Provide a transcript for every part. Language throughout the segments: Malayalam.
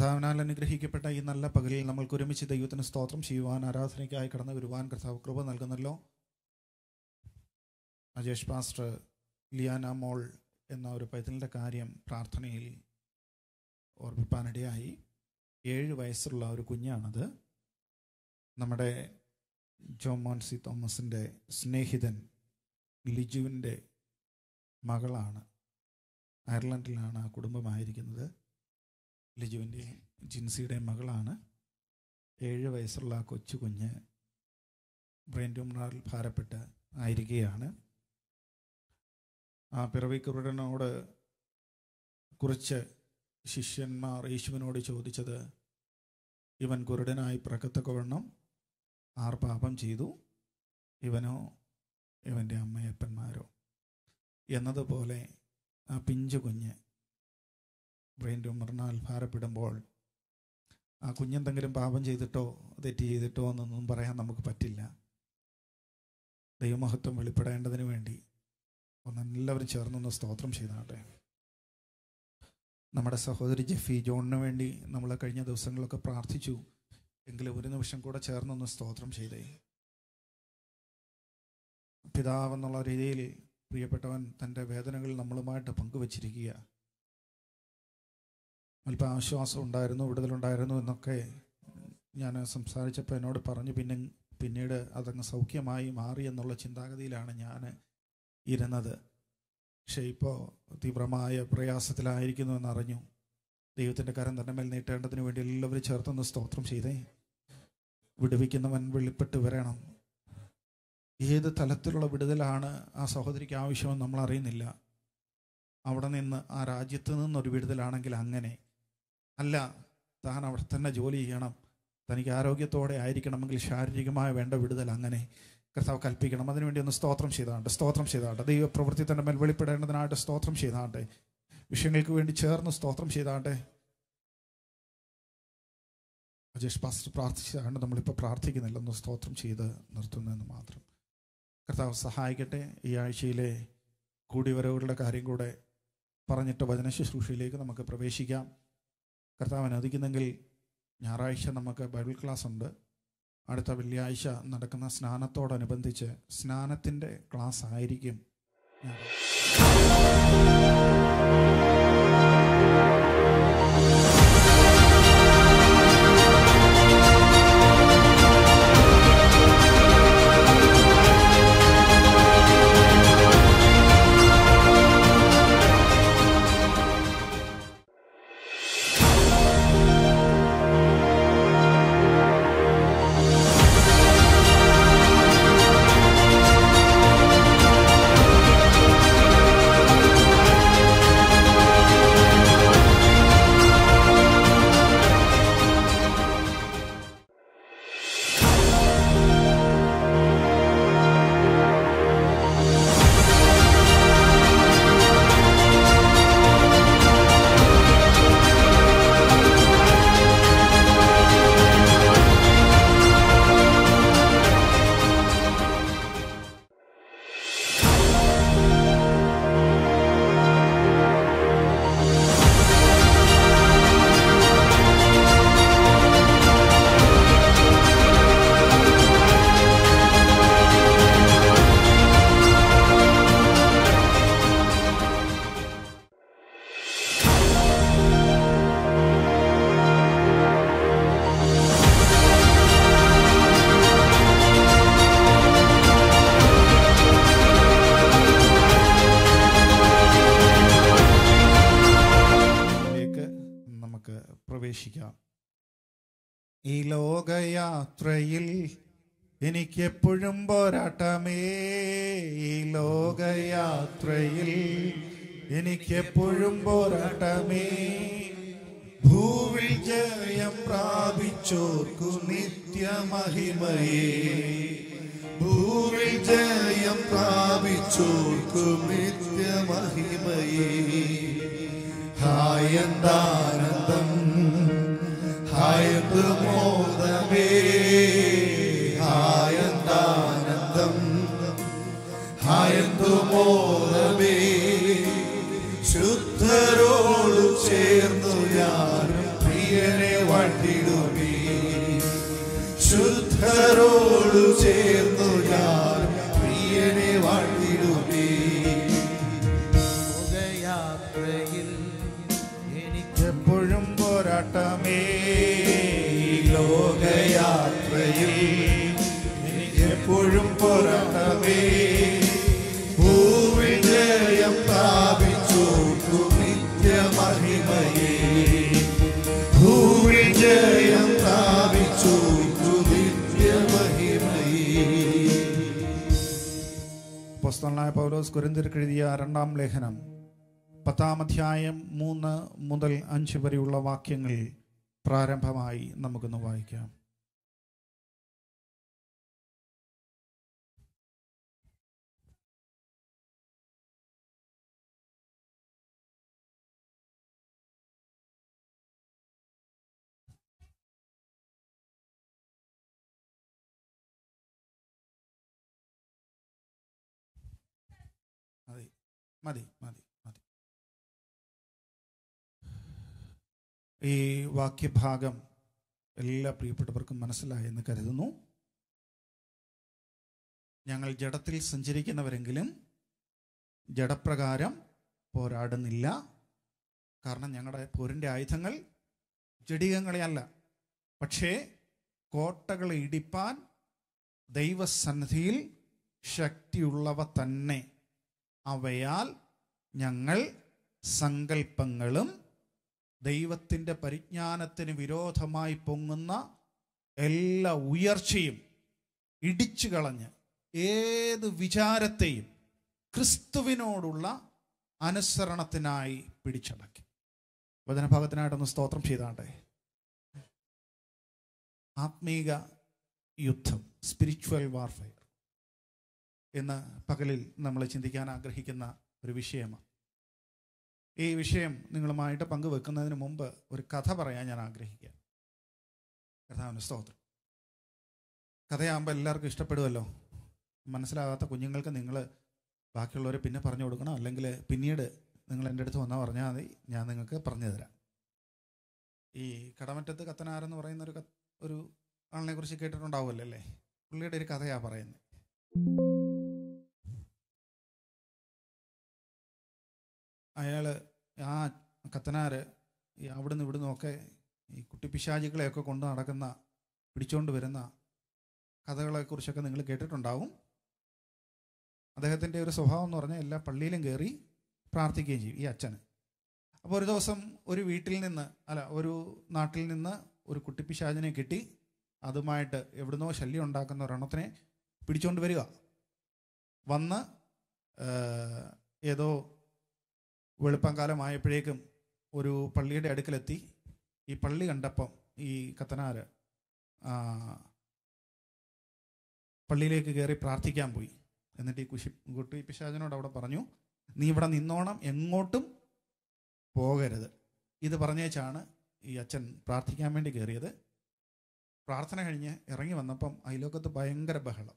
കർത്താവിനാൽ അനുഗ്രഹിക്കപ്പെട്ട ഈ നല്ല പകലിൽ നമ്മൾക്ക് ഒരുമിച്ച് ദൈവത്തിന് സ്തോത്രം ചെയ്യുവാൻ ആരാധനയ്ക്കായി കടന്നു വരുവാൻ കർത്താവ് കൃപ നൽകുന്നല്ലോ അജേഷ് പാസ്റ്റർ ലിയാന മോൾ എന്ന ഒരു പൈതലിൻ്റെ കാര്യം പ്രാർത്ഥനയിൽ ഓർമ്മിപ്പാനിടയായി ഏഴ് വയസ്സുള്ള ഒരു കുഞ്ഞാണത് നമ്മുടെ ജോൺ മോൻസി തോമസിൻ്റെ സ്നേഹിതൻ ലിജുവിൻ്റെ മകളാണ് അയർലൻഡിലാണ് ആ കുടുംബമായിരിക്കുന്നത് ലിജുവിൻ്റെയും ജിൻസിയുടെയും മകളാണ് ഏഴ് വയസ്സുള്ള ആ കൊച്ചു കുഞ്ഞ് ബ്രെയിൻ ട്യൂമറാൽ ഭാരപ്പെട്ട് ആയിരിക്കുകയാണ് ആ പിറവിക്കുരുടനോട് കുറിച്ച് ശിഷ്യന്മാർ യേശുവിനോട് ചോദിച്ചത് ഇവൻ കുരുടനായി പിറക്കത്തക്കവണ്ണം ആർ പാപം ചെയ്തു ഇവനോ ഇവൻ്റെ അമ്മയപ്പന്മാരോ എന്നതുപോലെ ആ പിഞ്ചു കുഞ്ഞ് ബ്രെയിൻ ട്യൂമറിനാൽ ഭാരപ്പെടുമ്പോൾ ആ കുഞ്ഞെന്തെങ്കിലും പാപം ചെയ്തിട്ടോ തെറ്റ് ചെയ്തിട്ടോ എന്നൊന്നും പറയാൻ നമുക്ക് പറ്റില്ല ദൈവമഹത്വം വെളിപ്പെടേണ്ടതിന് വേണ്ടി ഒന്ന് എല്ലാവരും ചേർന്നൊന്ന് സ്തോത്രം ചെയ്താട്ടെ നമ്മുടെ സഹോദരി ജെഫി ജോണിന് വേണ്ടി നമ്മൾ കഴിഞ്ഞ ദിവസങ്ങളൊക്കെ പ്രാർത്ഥിച്ചു എങ്കിലും ഒരു നിമിഷം കൂടെ ചേർന്നൊന്ന് സ്തോത്രം ചെയ്തേ പിതാവെന്നുള്ള രീതിയിൽ പ്രിയപ്പെട്ടവൻ തൻ്റെ വേദനകൾ നമ്മളുമായിട്ട് പങ്കുവച്ചിരിക്കുക അല്പം ആശ്വാസം ഉണ്ടായിരുന്നു വിടുതലുണ്ടായിരുന്നു എന്നൊക്കെ ഞാൻ സംസാരിച്ചപ്പോൾ എന്നോട് പറഞ്ഞു പിന്നെ പിന്നീട് അതങ്ങ് സൗഖ്യമായി മാറി എന്നുള്ള ചിന്താഗതിയിലാണ് ഞാൻ ഇരുന്നത് പക്ഷേ ഇപ്പോൾ തീവ്രമായ പ്രയാസത്തിലായിരിക്കുന്നു എന്നറിഞ്ഞു ദൈവത്തിൻ്റെ കരം തന്നെ മേൽ നീട്ടേണ്ടതിന് വേണ്ടി എല്ലാവരും ചേർത്തൊന്ന് സ്തോത്രം ചെയ്തേ വിടുവിക്കുന്നവൻ വെളിപ്പെട്ട് വരണം ഏത് തലത്തിലുള്ള വിടുതലാണ് ആ സഹോദരിക്ക് ആവശ്യമെന്ന് നമ്മൾ അറിയുന്നില്ല അവിടെ നിന്ന് ആ രാജ്യത്ത് നിന്നൊരു വിടുതലാണെങ്കിൽ അങ്ങനെ അല്ല താൻ അവിടെ തന്നെ ജോലി ചെയ്യണം തനിക്ക് ആരോഗ്യത്തോടെ ആയിരിക്കണമെങ്കിൽ ശാരീരികമായ വേണ്ട വിടുതൽ അങ്ങനെ കർത്താവ് കൽപ്പിക്കണം അതിനുവേണ്ടി ഒന്ന് സ്തോത്രം ചെയ്താണ്ട് സ്തോത്രം ചെയ്താണ്ട് ദൈവപ്രവൃത്തി തന്നെ മേൽ വെളിപ്പെടേണ്ടതിനായിട്ട് സ്തോത്രം ചെയ്താണ്ട് വിഷയങ്ങൾക്ക് വേണ്ടി ചേർന്ന് സ്തോത്രം ചെയ്താണ്ട് അജേഷ് പാസ്റ്റർ പ്രാർത്ഥിച്ചതാണ് നമ്മളിപ്പോൾ പ്രാർത്ഥിക്കുന്നില്ല ഒന്ന് സ്തോത്രം ചെയ്ത് നിർത്തുന്നതെന്ന് മാത്രം കർത്താവ് സഹായിക്കട്ടെ ഈ ആഴ്ചയിലെ കൂടിവരവുകളുടെ കാര്യം കൂടെ പറഞ്ഞിട്ട് വചന ശുശ്രൂഷയിലേക്ക് നമുക്ക് പ്രവേശിക്കാം കർത്താവ് അനുവദിക്കുന്നെങ്കിൽ ഞായറാഴ്ച നമുക്ക് ബൈബിൾ ക്ലാസ് ഉണ്ട് അടുത്ത വെള്ളിയാഴ്ച നടക്കുന്ന സ്നാനത്തോടനുബന്ധിച്ച് സ്നാനത്തിൻ്റെ ക്ലാസ് ആയിരിക്കും ഞായറാഴ്ച. ലേക്ക് നമുക്ക് പ്രവേശിക്കാം ഈ ലോകയാത്രയിൽ എനിക്കെപ്പോഴും പോരാട്ടമേ ഈ ലോകയാത്രയിൽ എനിക്കെപ്പോഴും പോരാട്ടമേ ഭൂവിൽ ജയം പ്രാപിച്ചോർക്കു നിത്യമഹിമയേ ഭൂവിൽ ജയം പ്രാപിച്ചോർക്കു നിത്യമഹിമയേ ഹായന്താനന്ദം ഹായന്ത് മോദമേ ഹായന്താനന്ദം ഹായന്തു മോദമേ ശുദ്ധരോടു ചേർന്നു ഞാൻ പ്രിയനെ വിശുദ്ധരോടു ചേർന്നു ഞാൻ പ്രിയനെ വാഴ്ത്തിടുമേ ലോകയാത്രയിൽ എനിക്കെപ്പോഴും പോരാട്ടമേ ലോകയാത്രയിൽ എനിക്ക് എപ്പോഴും പോരാട്ടമേ ഭൂമി ജയം പ്രാപിച്ചു നിത്യമഹിമയേ ഭൂമി ജയം പ്രാപിച്ചു നിത്യമഹിമയേ പുസ്തകനായ പൗലോസ് കുരിന്തിർക്ക് എഴുതിയ രണ്ടാം ലേഖനം പത്താം അധ്യായം മൂന്ന് മുതൽ അഞ്ച് വരെയുള്ള വാക്യങ്ങൾ പ്രാരംഭമായി നമുക്കൊന്ന് വായിക്കാം മതി മതി മതി മതി ഈ വാക്യഭാഗം എല്ലാ പ്രിയപ്പെട്ടവർക്കും മനസ്സിലായെന്ന് കരുതുന്നു ഞങ്ങൾ ജഡത്തിൽ സഞ്ചരിക്കുന്നവരെങ്കിലും ജഡപ്രകാരം പോരാടുന്നില്ല കാരണം ഞങ്ങളുടെ പോരിൻ്റെ ആയുധങ്ങൾ ജഡികങ്ങളെയല്ല പക്ഷേ കോട്ടകളെ ഇടിപ്പാൻ ദൈവസന്നിധിയിൽ ശക്തിയുള്ളവ തന്നെ അവയാൽ ഞങ്ങൾ സങ്കല്പങ്ങളും ദൈവത്തിൻ്റെ പരിജ്ഞാനത്തിന് വിരോധമായി പൊങ്ങുന്ന എല്ലാ ഉയർച്ചയും ഇടിച്ചു കളഞ്ഞ് ഏത് വിചാരത്തെയും ക്രിസ്തുവിനോടുള്ള അനുസരണത്തിനായി പിടിച്ചടക്കി വചനഭാഗത്തിനായിട്ടൊന്ന് സ്തോത്രം ചെയ്താട്ടെ ആത്മീക യുദ്ധം സ്പിരിച്വൽ വാർഫെയർ എന്ന് പകലിൽ നമ്മൾ ചിന്തിക്കാൻ ആഗ്രഹിക്കുന്ന ഒരു വിഷയമാണ് ഈ വിഷയം നിങ്ങളുമായിട്ട് പങ്കുവെക്കുന്നതിന് മുമ്പ് ഒരു കഥ പറയാൻ ഞാൻ ആഗ്രഹിക്കുക കർത്താവിന് സ്തോത്രം കഥയാകുമ്പോൾ എല്ലാവർക്കും ഇഷ്ടപ്പെടുമല്ലോ മനസ്സിലാകാത്ത കുഞ്ഞുങ്ങൾക്ക് നിങ്ങൾ ബാക്കിയുള്ളവർ പിന്നെ പറഞ്ഞു കൊടുക്കണം അല്ലെങ്കിൽ പിന്നീട് നിങ്ങൾ എൻ്റെ അടുത്ത് വന്നാൽ പറഞ്ഞാൽ മതി ഞാൻ നിങ്ങൾക്ക് പറഞ്ഞു തരാം ഈ കടമറ്റത്ത് കത്തനാരെന്ന് പറയുന്ന ഒരു കത്ത് ഒരു ആളിനെ കുറിച്ച് കേട്ടിട്ടുണ്ടാവുമല്ലോ അല്ലേ പുള്ളിയുടെ ഒരു കഥയാണ് പറയുന്നത് അയാൾ ആ കത്തനാര് ഈ അവിടുന്ന് ഇവിടുന്ന് ഒക്കെ ഈ കുട്ടിപ്പിശാചികളെയൊക്കെ കൊണ്ട് നടക്കുന്ന പിടിച്ചുകൊണ്ട് വരുന്ന കഥകളെക്കുറിച്ചൊക്കെ നിങ്ങൾ കേട്ടിട്ടുണ്ടാവും അദ്ദേഹത്തിൻ്റെ ഒരു സ്വഭാവം എന്ന് പറഞ്ഞാൽ എല്ലാ പള്ളിയിലും കയറി പ്രാർത്ഥിക്കുകയും ചെയ്യും ഈ അച്ഛന് അപ്പോൾ ഒരു ദിവസം ഒരു വീട്ടിൽ നിന്ന് അല്ല ഒരു നാട്ടിൽ നിന്ന് ഒരു കുട്ടിപ്പിശാചിനെ കിട്ടി അതുമായിട്ട് എവിടുന്നോ ശല്യം ഉണ്ടാക്കുന്ന ഒരെണ്ണത്തിനെ പിടിച്ചുകൊണ്ട് വരിക വന്ന് ഏഹ്, ഏതോ വെളുപ്പംകാലമായപ്പോഴേക്കും ഒരു പള്ളിയുടെ അടുക്കലെത്തി ഈ പള്ളി കണ്ടപ്പം ഈ കത്തനാര് ആ, പള്ളിയിലേക്ക് കയറി പ്രാർത്ഥിക്കാൻ പോയി എന്നിട്ട് ഈ കുശി കുട്ടി പിശാചനോട് അവിടെ പറഞ്ഞു നീ ഇവിടെ നിന്നോണം എങ്ങോട്ടും പോകരുത് ഇത് പറഞ്ഞേച്ചാണ് ഈ അച്ഛൻ പ്രാർത്ഥിക്കാൻ വേണ്ടി കയറിയത് പ്രാർത്ഥന കഴിഞ്ഞ് ഇറങ്ങി വന്നപ്പം അയലോക്കത്ത് ഭയങ്കര ബഹളം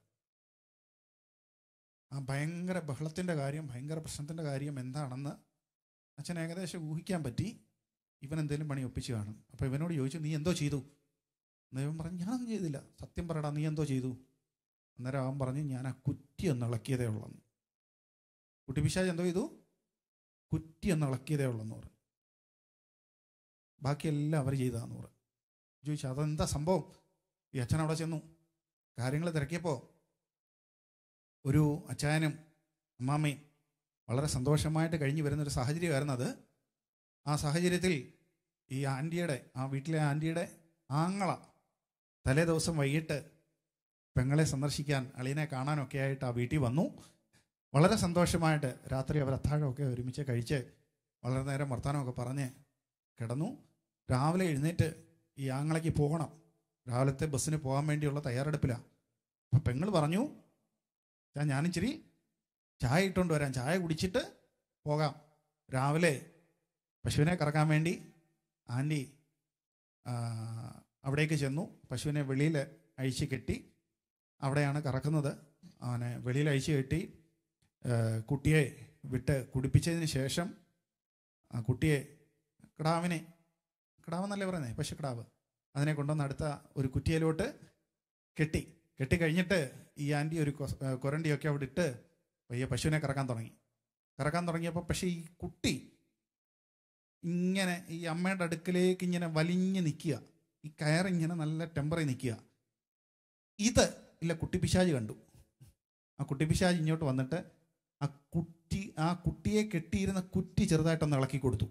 ആ ഭയങ്കര ബഹളത്തിൻ്റെ കാര്യം ഭയങ്കര പ്രശ്നത്തിൻ്റെ കാര്യം എന്താണെന്ന് അച്ഛൻ ഏകദേശം ഊഹിക്കാൻ പറ്റി ഇവൻ എന്തെങ്കിലും പണി ഒപ്പിച്ച് കാണും അപ്പോൾ ഇവനോട് ചോദിച്ചു നീ എന്തോ ചെയ്തു എന്ന് ഇവൻ പറഞ്ഞു ഞാനൊന്നും ചെയ്തില്ല സത്യം പറയടാ നീ എന്തോ ചെയ്തു അന്നേരം അവൻ പറഞ്ഞു ഞാൻ ആ കുറ്റി ഒന്ന് ഇളക്കിയതേ ഉള്ളെന്ന് കുട്ടി പിശാജ് എന്തോ ചെയ്തു കുറ്റി ഒന്ന് ഇളക്കിയതേ ഉള്ളെന്ന് പറഞ്ഞു ബാക്കിയെല്ലാം അവർ ചെയ്തതാന്ന് പറഞ്ഞു ചോദിച്ചു അതെന്താ സംഭവം ഈ അച്ഛൻ അവിടെ ചെന്നു കാര്യങ്ങൾ തിരക്കിയപ്പോൾ ഒരു അച്ചായനും അമ്മാമ്മയും വളരെ സന്തോഷമായിട്ട് കഴിഞ്ഞു വരുന്നൊരു സാഹചര്യമായിരുന്നു അത് ആ സാഹചര്യത്തിൽ ഈ ആൻറ്റിയുടെ ആ വീട്ടിലെ ആൻറ്റിയുടെ ആങ്ങള തലേ ദിവസം വൈകിട്ട് പെങ്ങളെ സന്ദർശിക്കാൻ അളിയനെ കാണാനൊക്കെ ആയിട്ട് ആ വീട്ടിൽ വന്നു വളരെ സന്തോഷമായിട്ട് രാത്രി അവർ അത്താഴമൊക്കെ ഒരുമിച്ച് കഴിച്ച് വളരെ നേരം വർത്തമാനമൊക്കെ പറഞ്ഞ് കിടന്നു രാവിലെ എഴുന്നേറ്റ് ഈ ആങ്ങളയ്ക്ക് പോകണം രാവിലത്തെ ബസ്സിന് പോകാൻ വേണ്ടിയുള്ള തയ്യാറെടുപ്പിലാണ് അപ്പം പെങ്ങൾ പറഞ്ഞു "ചാ, ഞാനിച്ചിരി ചായ ഇട്ടുകൊണ്ട് വരാം ചായ കുടിച്ചിട്ട് പോകാം രാവിലെ പശുവിനെ കറക്കാൻ വേണ്ടി ആൻറ്റി ആ, അവിടേക്ക് ചെന്നു പശുവിനെ വെളിയിൽ അഴിച്ച് കെട്ടി അവിടെയാണ് കറക്കുന്നത് അവനെ വെളിയിൽ അഴിച്ച് കെട്ടി ആ, കുട്ടിയെ വിട്ട് കുടിപ്പിച്ചതിന് ശേഷം ആ കുട്ടിയെ കിടാവിനെ കിടാവെന്നല്ലേ പറയുന്നത് പശുക്കിടാവ് അതിനെ കൊണ്ടുവന്ന് അടുത്ത ഒരു കുറ്റിയിലോട്ട് കെട്ടി കെട്ടി കഴിഞ്ഞിട്ട് ഈ ആൻറ്റി ഒരു കൊസ്- ഏ, കൊരണ്ടിയൊക്കെ അവിടെ ഇട്ട് പയ്യെ പശുവിനെ കറക്കാൻ തുടങ്ങി കറക്കാൻ തുടങ്ങിയപ്പോൾ പക്ഷേ ഈ കുട്ടി ഇങ്ങനെ ഈ അമ്മയുടെ അടുക്കലേക്ക് ഇങ്ങനെ വലിഞ്ഞ് നിൽക്കുക ഈ കയറിങ്ങനെ നല്ല ടെമ്പറിൽ നിൽക്കുക ഇത് ഇല്ല കുട്ടി പിശാജ് കണ്ടു ആ കുട്ടി പിശാജ് ഇങ്ങോട്ട് വന്നിട്ട് ആ കുട്ടി ആ കുട്ടിയെ കെട്ടിയിരുന്ന കുറ്റി ചെറുതായിട്ടൊന്ന് ഇളക്കി കൊടുത്തു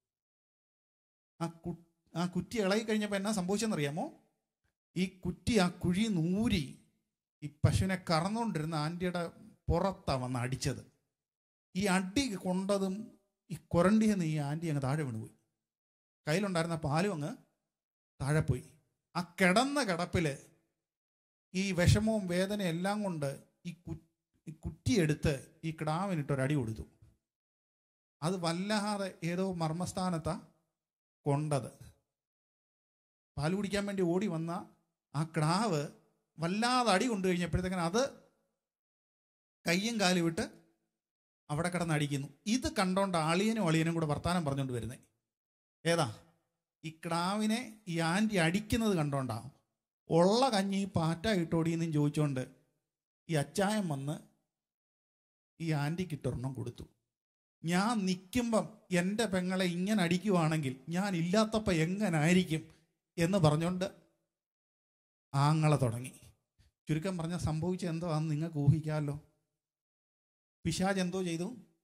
ആ കു ആ കുറ്റി ഇളകി കഴിഞ്ഞപ്പോൾ എന്നാ സംഭവിച്ചെന്നറിയാമോ ഈ കുറ്റി ആ കുഴി നൂരി ഈ പശുവിനെ കറന്നുകൊണ്ടിരുന്ന ആൻറ്റിയുടെ പുറത്താണ് വന്ന് അടിച്ചത് ഈ അടി കൊണ്ടതും ഈ കൊരണ്ടിയെന്ന് ഈ ആൻറ്റി അങ്ങ് താഴെ വീണുപോയി കയ്യിലുണ്ടായിരുന്ന പാലും അങ്ങ് താഴെ പോയി ആ കിടന്ന കിടപ്പിൽ ഈ വിഷമവും വേദനയും എല്ലാം കൊണ്ട് ഈ കു ഈ കുറ്റിയെടുത്ത് ഈ കിടാവിനിട്ടൊരടി കൊടുത്തു അത് വല്ലാതെ ഏതോ മർമ്മസ്ഥാനത്താ കൊണ്ടത് പാൽ കുടിക്കാൻ വേണ്ടി ഓടി വന്ന ആ കിടാവ് വല്ലാതെ അടി കൊണ്ടു കഴിഞ്ഞപ്പോഴത്തേക്കിന് അത് കയ്യും കാലും വിട്ട് അവിടെ കിടന്ന് അടിക്കുന്നു ഇത് കണ്ടോണ്ട് അളിയനും അളിയനും കൂടെ വർത്താനം പറഞ്ഞുകൊണ്ട് വരുന്നേ ഏതാ ഈ കിടാവിനെ ഈ ആൻറ്റി അടിക്കുന്നത് കണ്ടോണ്ടാ ഉള്ള കഞ്ഞി പാറ്റ ഇട്ടോടിയെന്നും ചോദിച്ചുകൊണ്ട് ഈ അച്ചായം വന്ന് ഈ ആൻറ്റിക്ക് ഇട്ടൊരെണ്ണം കൊടുത്തു ഞാൻ നിൽക്കുമ്പം എൻ്റെ പെങ്ങളെ ഇങ്ങനെ അടിക്കുവാണെങ്കിൽ ഞാൻ ഇല്ലാത്തപ്പോൾ എങ്ങനായിരിക്കും എന്ന് പറഞ്ഞുകൊണ്ട് ആങ്ങളെ തുടങ്ങി ചുരുക്കം പറഞ്ഞാൽ സംഭവിച്ച എന്തോ ആണെന്ന് നിങ്ങൾക്ക് ഊഹിക്കാമല്ലോ പിശാജ് എന്തോ ചെയ്തു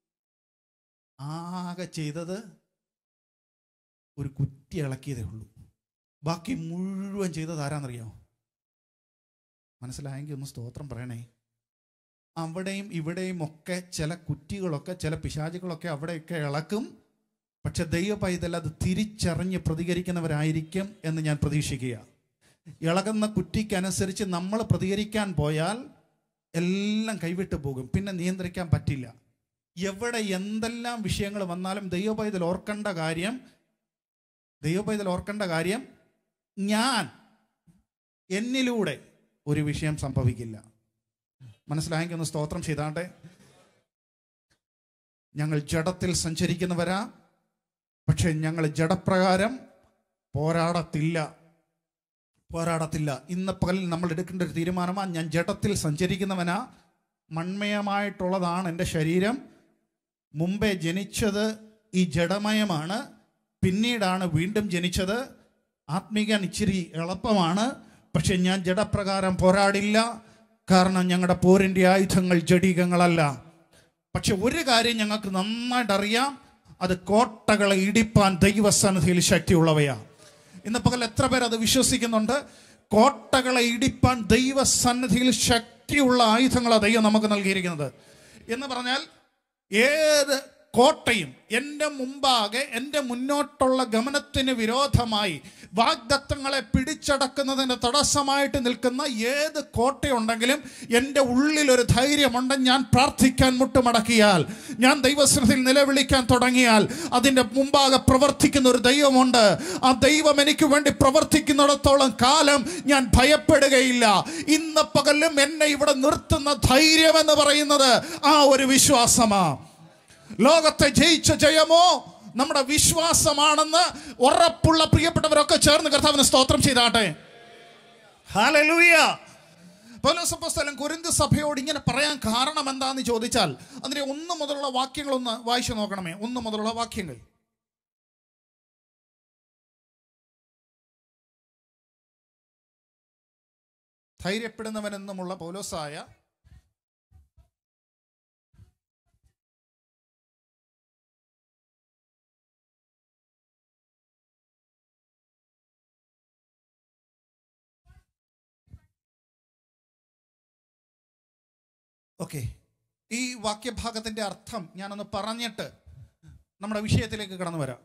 ആകെ ചെയ്തത് ഒരു കുറ്റി ഇളക്കിയതേ ഉള്ളൂ ബാക്കി മുഴുവൻ ചെയ്തത് ആരാന്നറിയാമോ മനസ്സിലായെങ്കിൽ ഒന്ന് സ്തോത്രം പറയണേ അവിടെയും ഇവിടെയും ഒക്കെ ചില കുറ്റികളൊക്കെ ചില പിശാചുകളൊക്കെ അവിടെയൊക്കെ ഇളക്കും പക്ഷെ ദൈവ പൈതൽ അത് തിരിച്ചറിഞ്ഞ് പ്രതികരിക്കുന്നവരായിരിക്കും എന്ന് ഞാൻ പ്രതീക്ഷിക്കുക ഇളകുന്ന കുറ്റിക്കനുസരിച്ച് നമ്മൾ പ്രതികരിക്കാൻ പോയാൽ എല്ലാം കൈവിട്ടു പോകും പിന്നെ നിയന്ത്രിക്കാൻ പറ്റില്ല എവിടെ എന്തെല്ലാം വിഷയങ്ങൾ വന്നാലും ദൈവ പൈതൽ ഓർക്കേണ്ട കാര്യം ദൈവ പൈതൽ ഓർക്കേണ്ട കാര്യം ഞാൻ എന്നിലൂടെ ഒരു വിഷയം സംഭവിക്കില്ല മനസ്സിലായെങ്കിൽ ഒന്ന് സ്തോത്രം ചെയ്താട്ടെ ഞങ്ങൾ ജഡത്തിൽ സഞ്ചരിക്കുന്നവരാ പക്ഷെ ഞങ്ങൾ ജഡപ്രകാരം പോരാടത്തില്ല പോരാടത്തില്ല ഇന്ന് പകൽ നമ്മൾ എടുക്കേണ്ട ഒരു തീരുമാനമാണ് ഞാൻ ജഡത്തിൽ സഞ്ചരിക്കുന്നവനാ മൺമയമായിട്ടുള്ളതാണ് എൻ്റെ ശരീരം മുമ്പേ ജനിച്ചത് ഈ ജഡമയമാണ് പിന്നീടാണ് വീണ്ടും ജനിച്ചത് ആത്മീകൻ ഇച്ചിരി എളുപ്പമാണ് പക്ഷെ ഞാൻ ജഡപ്രകാരം പോരാടില്ല കാരണം ഞങ്ങളുടെ പോരിൻ്റെ ആയുധങ്ങൾ ജഡീകങ്ങളല്ല പക്ഷെ ഒരു കാര്യം ഞങ്ങൾക്ക് നന്നായിട്ട് അറിയാം അത് കോട്ടകളെ ഇടിപ്പാൻ ദൈവസന്നിധിയിൽ ശക്തിയുള്ളവയാ ഇന്ന് പകൽ എത്ര പേർ അത് വിശ്വസിക്കുന്നുണ്ട് കോട്ടകളെ ഇടിപ്പാൻ ദൈവസന്നിധിയിൽ ശക്തിയുള്ള ആയുധങ്ങളാണ് ദൈവം നമുക്ക് നൽകിയിരിക്കുന്നത് എന്ന് പറഞ്ഞാൽ ഏത് കോട്ടയും എൻ്റെ മുമ്പാകെ എൻ്റെ മുന്നോട്ടുള്ള ഗമനത്തിന് വിരോധമായി വാഗ്ദത്തങ്ങളെ പിടിച്ചടക്കുന്നതിന് തടസ്സമായിട്ട് നിൽക്കുന്ന ഏത് കോട്ടയുണ്ടെങ്കിലും എൻ്റെ ഉള്ളിലൊരു ധൈര്യമുണ്ട് ഞാൻ പ്രാർത്ഥിക്കാൻ മുട്ടുമടക്കിയാൽ ഞാൻ ദൈവശ്രദ്ധയിൽ നിലവിളിക്കാൻ തുടങ്ങിയാൽ അതിൻ്റെ മുമ്പാകെ പ്രവർത്തിക്കുന്ന ഒരു ദൈവമുണ്ട് ആ ദൈവം എനിക്ക് വേണ്ടി പ്രവർത്തിക്കുന്നിടത്തോളം കാലം ഞാൻ ഭയപ്പെടുകയില്ല ഇന്ന് പകലും എന്നെ ഇവിടെ നിർത്തുന്ന ധൈര്യം എന്ന് പറയുന്നത് ആ ഒരു വിശ്വാസമാണ് ലോകത്തെ ജയിച്ച ജയമോ നമ്മുടെ വിശ്വാസമാണെന്ന് ഉറപ്പുള്ള പ്രിയപ്പെട്ടവരൊക്കെ ചേർന്ന് കർത്താവിന് സ്തോത്രം ചെയ്താട്ടെ ഹാലലൂയ പൗലോസപ്പോസ്തലൻ കുരിന്ത് സഭയോട് ഇങ്ങനെ പറയാൻ കാരണം എന്താന്ന് ചോദിച്ചാൽ അതിന്റെ ഒന്ന് മുതലുള്ള വാക്യങ്ങളൊന്ന് വായിച്ചു നോക്കണമേ ഒന്ന് മുതലുള്ള വാക്യങ്ങൾ ധൈര്യപ്പെടുന്നവനെന്നുമുള്ള പൗലോസായ ഓക്കെ ഈ വാക്യഭാഗത്തിന്റെ അർത്ഥം ഞാനൊന്ന് പറഞ്ഞിട്ട് നമ്മുടെ വിഷയത്തിലേക്ക് കടന്നു വരാം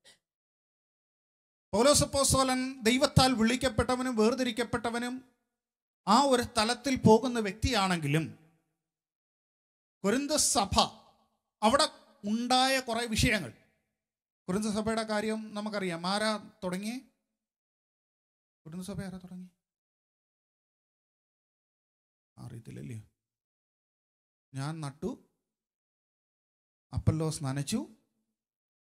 പൗലോസപ്പോസ്തോലൻ ദൈവത്താൽ വിളിക്കപ്പെട്ടവനും വേർതിരിക്കപ്പെട്ടവനും ആ ഒരു തലത്തിൽ പോകുന്ന വ്യക്തിയാണെങ്കിലും കുരുന്ത സഭ അവിടെ ഉണ്ടായ കുറെ വിഷയങ്ങൾ കുരുന്ത സഭയുടെ കാര്യം നമുക്കറിയാം ആരാ തുടങ്ങി കുരുന്ത സഭ ആരാ തുടങ്ങി അറിയത്തില്ലല്ലേ ഞാൻ നട്ടു അപ്പല്ലോസ് നനച്ചു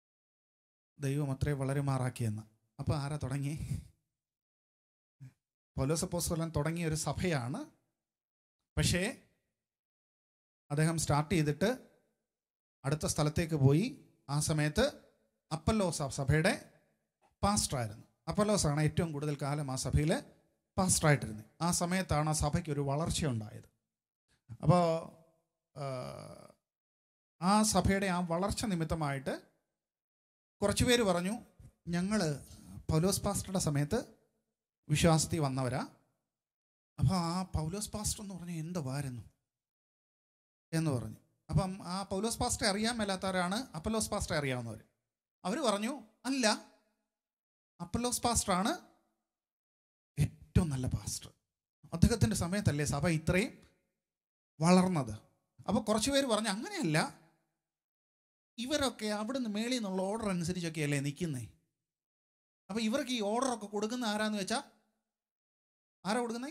ദൈവം അത്രേ വളരെ മാറാക്കിയെന്ന് അപ്പൊ ആരാ തുടങ്ങി പൗലോസ് അപ്പോസ്തലൻ തുടങ്ങിയ ഒരു സഭയാണ് പക്ഷേ അദ്ദേഹം സ്റ്റാർട്ട് ചെയ്തിട്ട് അടുത്ത സ്ഥലത്തേക്ക് പോയി ആ സമയത്ത് അപ്പല്ലോസ് ആ സഭയുടെ പാസ്റ്ററായിരുന്നു അപ്പല്ലോസാണ് ഏറ്റവും കൂടുതൽ കാലം ആ സഭയിൽ പാസ്റ്ററായിട്ടിരുന്നത് ആ സമയത്താണ് ആ സഭയ്ക്ക് ഒരു വളർച്ച ഉണ്ടായത് അപ്പോൾ ആ സഭയുടെ ആ വളർച്ച നിമിത്തമായിട്ട് കുറച്ച് പേര് പറഞ്ഞു ഞങ്ങൾ പൗലോസ് പാസ്റ്ററുടെ സമയത്ത് വിശ്വാസത്തിൽ വന്നവരാ അപ്പോൾ ആ പൗലോസ് പാസ്റ്റർ എന്ന് പറഞ്ഞു എന്തുവായിരുന്നു എന്ന് പറഞ്ഞു അപ്പം ആ പൗലോസ് പാസ്റ്ററെ അറിയാൻ മേലാത്തവരാണ് അപ്പലോസ് പാസ്റ്ററെ അറിയാവുന്നവർ അവർ പറഞ്ഞു അല്ല അപ്പലോസ് പാസ്റ്ററാണ് ഏറ്റവും നല്ല പാസ്റ്റർ അദ്ദേഹത്തിൻ്റെ സമയത്തല്ലേ സഭ ഇത്രയും വളർന്നത് അപ്പോൾ കുറച്ച് പേര് പറഞ്ഞു അങ്ങനെയല്ല ഇവരൊക്കെ അവിടുന്ന് മേളിൽ നിന്നുള്ള ഓർഡർ അനുസരിച്ചൊക്കെയല്ലേ നിൽക്കുന്നേ അപ്പോൾ ഇവർക്ക് ഈ ഓർഡറൊക്കെ കൊടുക്കുന്ന ആരാന്ന് വെച്ചാൽ ആരാ കൊടുക്കുന്നേ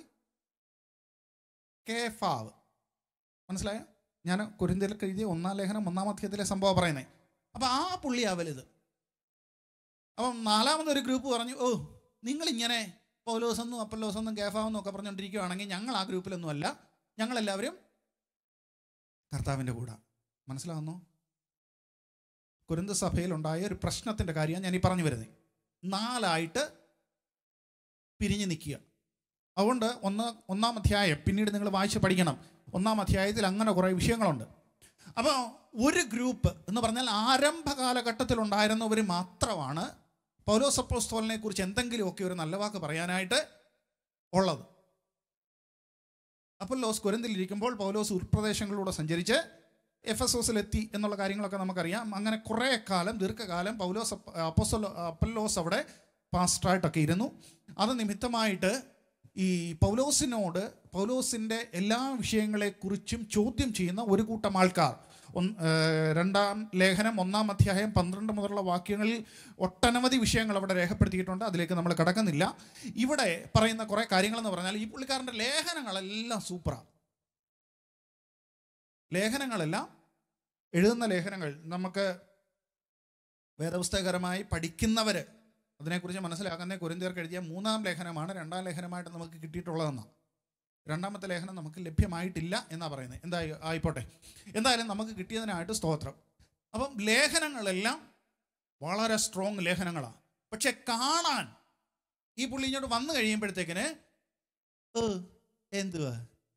കേഫാവ് മനസ്സിലായോ ഞാൻ കുരിന്തിലൊക്കെ എഴുതിയ ഒന്നാം ലേഖനം ഒന്നാം അധ്യായത്തിലെ സംഭവം പറയുന്നത് അപ്പം ആ പുള്ളിയാ വലുത് അപ്പം നാലാമതൊരു ഗ്രൂപ്പ് പറഞ്ഞു ഓ നിങ്ങളിങ്ങനെ പൗലോസെന്നും അപ്പല്ലോസെന്നും കേഫാവെന്നും ഒക്കെ പറഞ്ഞുകൊണ്ടിരിക്കുകയാണെങ്കിൽ ഞങ്ങൾ ആ ഗ്രൂപ്പിലൊന്നും അല്ല ഞങ്ങളെല്ലാവരും കർത്താവിൻ്റെ കൂടെ മനസ്സിലാവുന്നു കുരുന്ത സഭയിലുണ്ടായ ഒരു പ്രശ്നത്തിൻ്റെ കാര്യമാണ് ഞാൻ ഈ പറഞ്ഞു വരുന്നത് നാലായിട്ട് പിരിഞ്ഞു നിൽക്കുക അതുകൊണ്ട് ഒന്ന് ഒന്നാം അധ്യായം പിന്നീട് നിങ്ങൾ വായിച്ച് പഠിക്കണം ഒന്നാം അധ്യായത്തിൽ അങ്ങനെ കുറേ വിഷയങ്ങളുണ്ട് അപ്പോൾ ഒരു ഗ്രൂപ്പ് എന്ന് പറഞ്ഞാൽ ആരംഭ കാലഘട്ടത്തിലുണ്ടായിരുന്നവർ മാത്രമാണ് പൗലോസപ്പോസ്തോലിനെ കുറിച്ച് എന്തെങ്കിലുമൊക്കെ ഒരു നല്ല വാക്ക് പറയാനായിട്ട് ഉള്ളത് അപ്പോൾ ലോസ് കുരന്തിലിരിക്കുമ്പോൾ പൗലോസ് ഉൾപ്രദേശങ്ങളിലൂടെ സഞ്ചരിച്ച് എഫ് എസ് ഓസിലെത്തി എന്നുള്ള കാര്യങ്ങളൊക്കെ നമുക്കറിയാം അങ്ങനെ കുറേ കാലം ദീർഘകാലം പൗലോസ് അപ്പോസലോ അപ്പല്ലോസ് അവിടെ പാസ്റ്ററായിട്ടൊക്കെ ഇരുന്നു അത് നിമിത്തമായിട്ട് ഈ പൗലോസിനോട് പൗലോസിൻ്റെ എല്ലാ വിഷയങ്ങളെക്കുറിച്ചും ചോദ്യം ചെയ്യുന്ന ഒരു കൂട്ടം ആൾക്കാർ ഒന്ന് ഏഹ് രണ്ടാം ലേഖനം ഒന്നാം അധ്യായം പന്ത്രണ്ട് മുതലുള്ള വാക്യങ്ങളിൽ ഒട്ടനവധി വിഷയങ്ങൾ അവിടെ രേഖപ്പെടുത്തിയിട്ടുണ്ട് അതിലേക്ക് നമ്മൾ കടക്കുന്നില്ല ഇവിടെ പറയുന്ന കുറേ കാര്യങ്ങളെന്ന് പറഞ്ഞാൽ ഈ പുള്ളിക്കാരൻ്റെ ലേഖനങ്ങളെല്ലാം സൂപ്പറാണ് ലേഖനങ്ങളെല്ലാം എഴുതുന്ന ലേഖനങ്ങൾ നമുക്ക് വേദപുസ്തകകരമായി പഠിക്കുന്നവർ അതിനെക്കുറിച്ച് മനസ്സിലാക്കുന്ന കുരിന്തിയർക്ക് എഴുതിയ മൂന്നാം ലേഖനമാണ് രണ്ടാം ലേഖനമായിട്ട് നമുക്ക് കിട്ടിയിട്ടുള്ളതെന്നാണ് രണ്ടാമത്തെ ലേഖനം നമുക്ക് ലഭ്യമായിട്ടില്ല എന്നാണ് പറയുന്നത് എന്താ ആയിപ്പോട്ടെ എന്തായാലും നമുക്ക് കിട്ടിയതിനായിട്ട് സ്തോത്രം അപ്പം ലേഖനങ്ങളെല്ലാം വളരെ സ്ട്രോങ് ലേഖനങ്ങളാണ് പക്ഷെ കാണാൻ ഈ പുള്ളി ഇങ്ങോട്ട് വന്നു കഴിയുമ്പോഴത്തേക്കിന് ഏ, എന്തുവാ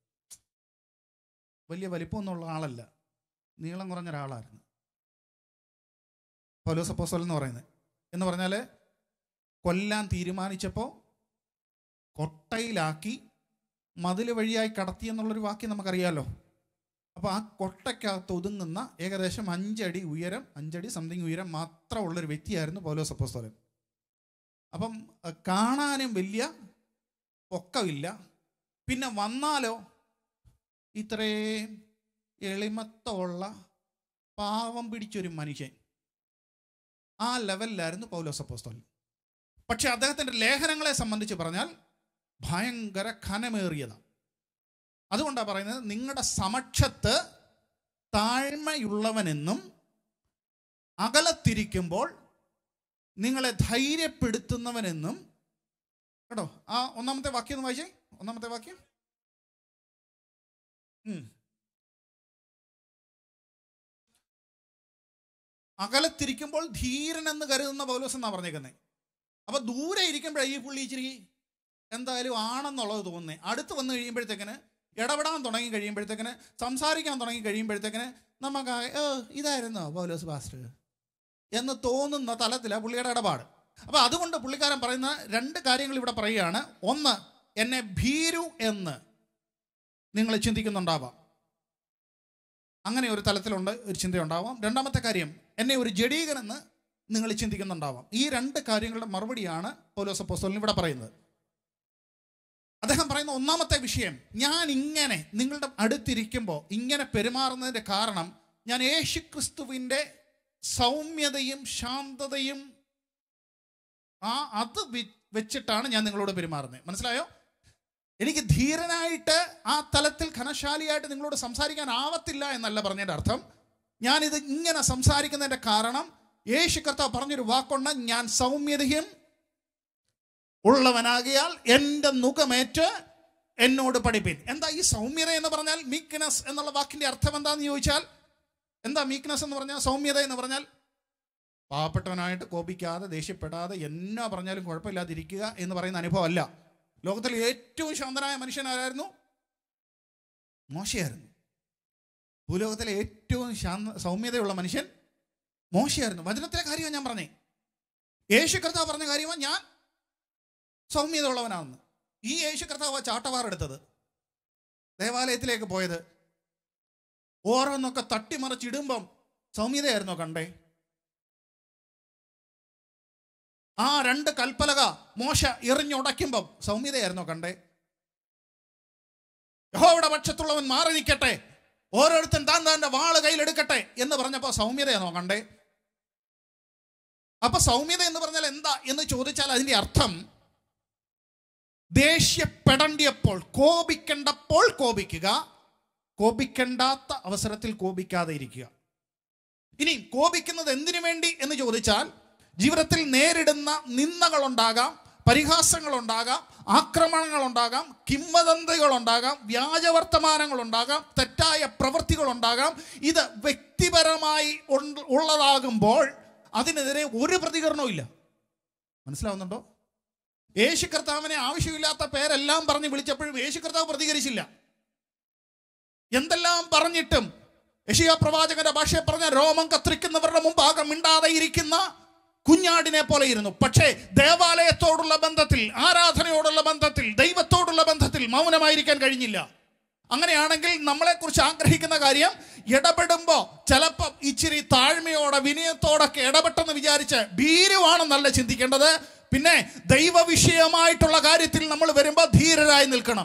വലിയ വലിപ്പമൊന്നുള്ള ആളല്ല നീളം കുറഞ്ഞ ഒരാളായിരുന്നു പൗലോസ് അപ്പോസ്തലൻ എന്ന് പറയുന്നത് എന്ന് പറഞ്ഞാൽ കൊല്ലാൻ തീരുമാനിച്ചപ്പോൾ കൊട്ടയിലാക്കി മതിൽ വഴിയായി കടത്തി എന്നുള്ളൊരു വാക്യം നമുക്കറിയാമല്ലോ അപ്പോൾ ആ കൊട്ടയ്ക്കകത്ത് ഒതുങ്ങുന്ന ഏകദേശം അഞ്ചടി ഉയരം അഞ്ചടി സംതിങ് ഉയരം മാത്രമുള്ളൊരു വ്യക്തിയായിരുന്നു പൗലോസ് അപ്പോസ്തലൻ അപ്പം അഹ് കാണാനും വലിയ പൊക്കമില്ല പിന്നെ വന്നാലോ ഇത്രയും എളിമത്തമുള്ള പാവം പിടിച്ചൊരു മനുഷ്യൻ ആ ലെവലിലായിരുന്നു പൗലോസ് അപ്പോസ്തലൻ പക്ഷെ അദ്ദേഹത്തിൻ്റെ ലേഖനങ്ങളെ സംബന്ധിച്ച് പറഞ്ഞാൽ ഭയങ്കര ഖനമേറിയതാണ് അതുകൊണ്ടാണ് പറയുന്നത് നിങ്ങളുടെ സമക്ഷത്ത് താഴ്മയുള്ളവനെന്നും അകലത്തിരിക്കുമ്പോൾ നിങ്ങളെ ധൈര്യപ്പെടുത്തുന്നവനെന്നും കേട്ടോ ആ ഒന്നാമത്തെ വാക്യം ഒന്ന് വായിച്ചേ ഒന്നാമത്തെ വാക്യം ഉം. അകലത്തിരിക്കുമ്പോൾ ധീരൻ എന്ന് കരുതുന്ന പൗലോസ് എന്നാ പറഞ്ഞേക്കുന്നത് അപ്പൊ ദൂരെ ഇരിക്കുമ്പോഴേ ഈ പുള്ളി ഇച്ചിരി എന്തായാലും ആണെന്നുള്ളത് തോന്നുന്നേ അടുത്ത് വന്നു കഴിയുമ്പോഴത്തേക്കിന് ഇടപെടാൻ തുടങ്ങി കഴിയുമ്പോഴത്തേക്കിന് സംസാരിക്കാൻ തുടങ്ങി കഴിയുമ്പോഴത്തേക്കിന് നമുക്ക് ആ, ഏ ഇതായിരുന്നോ പൗലോസ് പാസ്റ്റർ എന്ന് തോന്നുന്ന തലത്തിലാണ് പുള്ളിയുടെ ഇടപാട് അപ്പോൾ അതുകൊണ്ട് പുള്ളിക്കാരൻ പറയുന്ന രണ്ട് കാര്യങ്ങൾ ഇവിടെ പറയുകയാണ് ഒന്ന് എന്നെ ഭീരു എന്ന് നിങ്ങൾ ചിന്തിക്കുന്നുണ്ടാവാം അങ്ങനെ ഒരു തലത്തിലുണ്ട് ഒരു ചിന്തയുണ്ടാവാം രണ്ടാമത്തെ കാര്യം എന്നെ ഒരു ജഡീകനെന്ന് നിങ്ങൾ ചിന്തിക്കുന്നുണ്ടാവാം ഈ രണ്ട് കാര്യങ്ങളുടെ മറുപടിയാണ് പൗലോസ് അപ്പോസ്തലൻ ഇവിടെ പറയുന്നത് അദ്ദേഹം പറയുന്ന ഒന്നാമത്തെ വിഷയം ഞാൻ ഇങ്ങനെ നിങ്ങളുടെ അടുത്തിരിക്കുമ്പോൾ ഇങ്ങനെ പെരുമാറുന്നതിൻ്റെ കാരണം ഞാൻ യേശുക്രിസ്തുവിൻ്റെ സൗമ്യതയും ശാന്തതയും ആ അത് വി- വെച്ചിട്ടാണ് ഞാൻ നിങ്ങളോട് പെരുമാറുന്നത് മനസ്സിലായോ എനിക്ക് ധീരനായിട്ട് ആ തലത്തിൽ ഘനശാലിയായിട്ട് നിങ്ങളോട് സംസാരിക്കാൻ ആവത്തില്ല എന്നല്ല പറഞ്ഞതിൻ്റെ അർത്ഥം ഞാനിത് ഇങ്ങനെ സംസാരിക്കുന്നതിൻ്റെ കാരണം യേശു കർത്താവ് പറഞ്ഞൊരു വാക്കുണ്ട് ഞാൻ സൗമ്യതയും ഉള്ളവനാകിയാൽ എൻ്റെ നുഖമേറ്റ് എന്നോട് പഠിപ്പിൻ എന്താ ഈ സൗമ്യത എന്ന് പറഞ്ഞാൽ മീക്ക്നെസ് എന്നുള്ള വാക്കിന്റെ അർത്ഥം എന്താന്ന് ചോദിച്ചാൽ എന്താ മീക്ക്നെസ് എന്ന് പറഞ്ഞാൽ സൗമ്യത എന്ന് പറഞ്ഞാൽ പാവപ്പെട്ടവനായിട്ട് കോപിക്കാതെ ദേഷ്യപ്പെടാതെ എന്നാ പറഞ്ഞാലും കുഴപ്പമില്ലാതിരിക്കുക എന്ന് പറയുന്ന അനുഭവമല്ല ലോകത്തിലെ ഏറ്റവും ശാന്തനായ മനുഷ്യൻ ആരായിരുന്നു മോശയായിരുന്നു ഭൂലോകത്തിലെ ഏറ്റവും ശാന്ത സൗമ്യതയുള്ള മനുഷ്യൻ മോശയായിരുന്നു വചനത്തിലെ കാര്യമാണ് ഞാൻ പറഞ്ഞേ യേശു കർത്താവ് പറഞ്ഞ കാര്യമാണ് ഞാൻ സൗമ്യത ഉള്ളവനാണെന്ന് ഈ യേശു കർത്താവ് ചാട്ടവാറെടുത്തത് ദേവാലയത്തിലേക്ക് പോയത് ഓരോന്നൊക്കെ തട്ടിമറിച്ചിടുമ്പം സൗമ്യതയായിരുന്നോ കണ്ടേ ആ രണ്ട് കൽപ്പലക മോശ എറിഞ്ഞുടയ്ക്കുമ്പം സൗമ്യതയായിരുന്നോ കണ്ടേ യഹോവയുടെ പക്ഷത്തുള്ളവൻ മാറി നിൽക്കട്ടെ ഓരോരുത്തൻ താൻ താൻ്റെ വാള് കയ്യിലെടുക്കട്ടെ എന്ന് പറഞ്ഞപ്പോൾ സൗമ്യതയാണോ കണ്ടേ അപ്പൊ സൗമ്യത എന്ന് പറഞ്ഞാൽ എന്താ എന്ന് ചോദിച്ചാൽ അതിന്റെ അർത്ഥം ദേഷ്യപ്പെടേണ്ടിയപ്പോൾ കോപിക്കേണ്ടപ്പോൾ കോപിക്കുക കോപിക്കേണ്ടാത്ത അവസരത്തിൽ കോപിക്കാതെ ഇരിക്കുക ഇനി കോപിക്കുന്നത് എന്തിനു വേണ്ടി എന്ന് ചോദിച്ചാൽ ജീവിതത്തിൽ നേരിടുന്ന നിന്ദകളുണ്ടാകാം പരിഹാസങ്ങളുണ്ടാകാം ആക്രമണങ്ങളുണ്ടാകാം കിംവദന്തികളുണ്ടാകാം വ്യാജവർത്തമാനങ്ങളുണ്ടാകാം തെറ്റായ പ്രവൃത്തികളുണ്ടാകാം ഇത് വ്യക്തിപരമായി ഉണ്ട- ഉള്ളതാകുമ്പോൾ അതിനെതിരെ ഒരു പ്രതികരണവും ഇല്ല മനസ്സിലാവുന്നുണ്ടോ യേശു കർത്താവിനെ ആവശ്യമില്ലാത്ത പേരെല്ലാം പറഞ്ഞ് വിളിച്ചപ്പോഴും യേശു കർത്താവ് പ്രതികരിച്ചില്ല എന്തെല്ലാം പറഞ്ഞിട്ടും യഷിയ പ്രവാചകന്റെ ഭാഷയെ പറഞ്ഞ രോമം കത്തിരിക്കുന്നവരുടെ മുമ്പാകെ മിണ്ടാതെ ഇരിക്കുന്ന കുഞ്ഞാടിനെ പോലെ ഇരുന്നു പക്ഷേ ദേവാലയത്തോടുള്ള ബന്ധത്തിൽ ആരാധനയോടുള്ള ബന്ധത്തിൽ ദൈവത്തോടുള്ള ബന്ധത്തിൽ മൗനമായിരിക്കാൻ കഴിഞ്ഞില്ല അങ്ങനെയാണെങ്കിൽ നമ്മളെക്കുറിച്ച് ആഗ്രഹിക്കുന്ന കാര്യം ഇടപെടുമ്പോൾ ചിലപ്പം ഇച്ചിരി താഴ്മയോടെ വിനയത്തോടൊക്കെ ഇടപെട്ടെന്ന് വിചാരിച്ച് ഭീരുവാണെന്നല്ല ചിന്തിക്കേണ്ടത് പിന്നെ ദൈവവിഷയമായിട്ടുള്ള കാര്യത്തിൽ നമ്മൾ വരുമ്പോൾ ധീരരായി നിൽക്കണം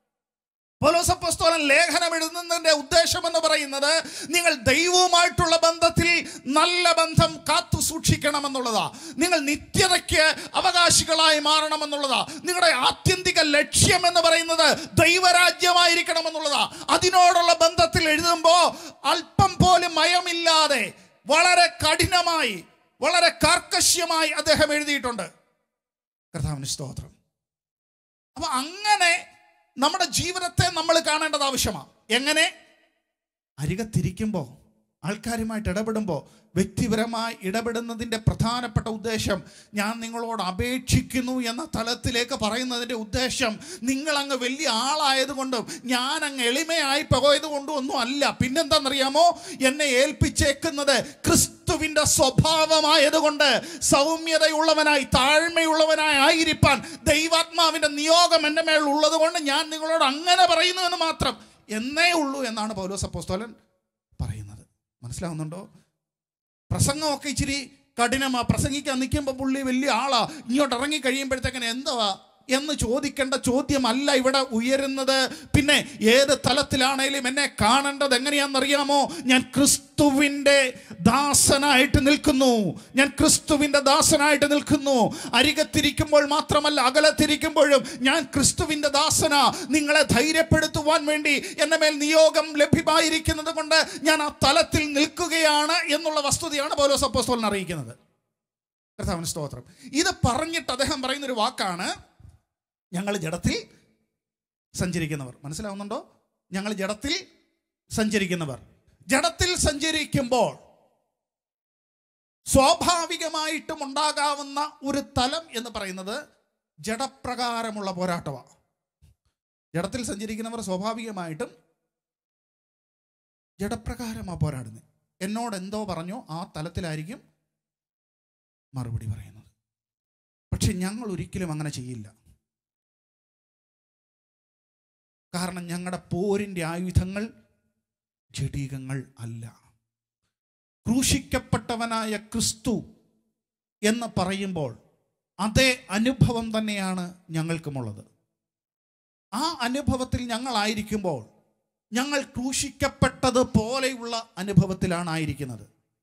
പൗലോസപ്പോസ്തലൻ ലേഖനം എഴുതുന്നതിന്റെ ഉദ്ദേശം എന്ന് പറയുന്നത് നിങ്ങൾ ദൈവവുമായിട്ടുള്ള ബന്ധത്തിൽ നല്ല ബന്ധം കാത്തു സൂക്ഷിക്കണമെന്നുള്ളതാ നിങ്ങൾ നിത്യതയ്ക്ക് അവകാശികളായി മാറണമെന്നുള്ളതാ നിങ്ങളുടെ ആത്യന്തിക ലക്ഷ്യം എന്ന് പറയുന്നത് ദൈവരാജ്യമായിരിക്കണമെന്നുള്ളതാ അതിനോടുള്ള ബന്ധത്തിൽ എഴുതുമ്പോൾ അല്പം പോലും മയമില്ലാതെ വളരെ കഠിനമായി വളരെ കാർക്കശ്യമായി അദ്ദേഹം എഴുതിയിട്ടുണ്ട് കർത്താവിന് സ്തോത്രം അപ്പൊ അങ്ങനെ നമ്മുടെ ജീവിതത്തെ നമ്മൾ കാണേണ്ടത് ആവശ്യമാണ് എങ്ങനെ അരികത്തിരിക്കുമ്പോൾ ആൾക്കാരുമായിട്ട് ഇടപെടുമ്പോൾ വ്യക്തിപരമായി ഇടപെടുന്നതിൻ്റെ പ്രധാനപ്പെട്ട ഉദ്ദേശം ഞാൻ നിങ്ങളോട് അപേക്ഷിക്കുന്നു എന്ന തലത്തിലേക്ക് പറയുന്നതിൻ്റെ ഉദ്ദേശം നിങ്ങളങ്ങ് വലിയ ആളായതുകൊണ്ടും ഞാൻ അങ്ങ് എളിമയായി പോയത് കൊണ്ടും ഒന്നും അല്ല പിന്നെന്താണെന്നറിയാമോ എന്നെ ഏൽപ്പിച്ചേക്കുന്നത് ക്രിസ്തുവിൻ്റെ സ്വഭാവമായതുകൊണ്ട് സൗമ്യതയുള്ളവനായി താഴ്മയുള്ളവനായി ആയിരിക്കാൻ ദൈവാത്മാവിൻ്റെ നിയോഗം എൻ്റെ മേൽ ഉള്ളത് കൊണ്ട് ഞാൻ നിങ്ങളോട് അങ്ങനെ പറയുന്നു എന്ന് മാത്രം എന്നേ ഉള്ളൂ എന്നാണ് പൗലോസ് അപ്പോസ്തോലൻ പറയുന്നത് മനസ്സിലാവുന്നുണ്ടോ പ്രസംഗമൊക്കെ ഇച്ചിരി കഠിനമാ പ്രസംഗിക്കാൻ നിൽക്കുമ്പോൾ പുള്ളി വലിയ ആളാ ഇങ്ങോട്ട് ഇറങ്ങി കഴിയുമ്പോഴത്തേക്കിന് എന്തുവാ എന്ന് ചോദിക്കേണ്ട ചോദ്യമല്ല ഇവിടെ ഉയരുന്നത് പിന്നെ ഏത് തലത്തിലാണേലും എന്നെ കാണേണ്ടത് എങ്ങനെയാണെന്നറിയാമോ ഞാൻ ക്രിസ്തുവിൻ്റെ ദാസനായിട്ട് നിൽക്കുന്നു ഞാൻ ക്രിസ്തുവിൻ്റെ ദാസനായിട്ട് നിൽക്കുന്നു അരികത്തിരിക്കുമ്പോൾ മാത്രമല്ല അകലത്തിരിക്കുമ്പോഴും ഞാൻ ക്രിസ്തുവിൻ്റെ ദാസന നിങ്ങളെ ധൈര്യപ്പെടുത്തുവാൻ വേണ്ടി എൻ്റെ മേൽ നിയോഗം ലഭ്യമായിരിക്കുന്നത് കൊണ്ട് ഞാൻ ആ തലത്തിൽ നിൽക്കുകയാണ് എന്നുള്ള വസ്തുതയാണ് പൗലോസ് അപ്പോസ്തലൻ അറിയിക്കുന്നത് കർത്താവിന് സ്തോത്രം ഇത് പറഞ്ഞിട്ട് അദ്ദേഹം പറയുന്നൊരു വാക്കാണ് ഞങ്ങൾ ജഡത്തിൽ സഞ്ചരിക്കുന്നവർ മനസ്സിലാവുന്നുണ്ടോ ഞങ്ങൾ ജഡത്തിൽ സഞ്ചരിക്കുന്നവർ ജഡത്തിൽ സഞ്ചരിക്കുമ്പോൾ സ്വാഭാവികമായിട്ടും ഉണ്ടാകാവുന്ന ഒരു തലം എന്ന് പറയുന്നത് ജഡപ്രകാരമുള്ള പോരാട്ടമാണ് ജഡത്തിൽ സഞ്ചരിക്കുന്നവർ സ്വാഭാവികമായിട്ടും ജഡപ്രകാരമാണ് പോരാടുന്നത് എന്നോട് എന്തോ പറഞ്ഞോ ആ തലത്തിലായിരിക്കും മറുപടി പറയുന്നത് പക്ഷെ ഞങ്ങൾ ഒരിക്കലും അങ്ങനെ ചെയ്യില്ല കാരണം ഞങ്ങളുടെ പോരിൻ്റെ ആയുധങ്ങൾ ജഡീകങ്ങൾ അല്ല ക്രൂശിക്കപ്പെട്ടവനായ ക്രിസ്തു എന്ന് പറയുമ്പോൾ അതേ അനുഭവം തന്നെയാണ് ഞങ്ങൾക്കുമുള്ളത് ആ അനുഭവത്തിൽ ഞങ്ങളായിരിക്കുമ്പോൾ ഞങ്ങൾ ക്രൂശിക്കപ്പെട്ടത് പോലെയുള്ള അനുഭവത്തിലാണ് ആയിരിക്കുന്നത്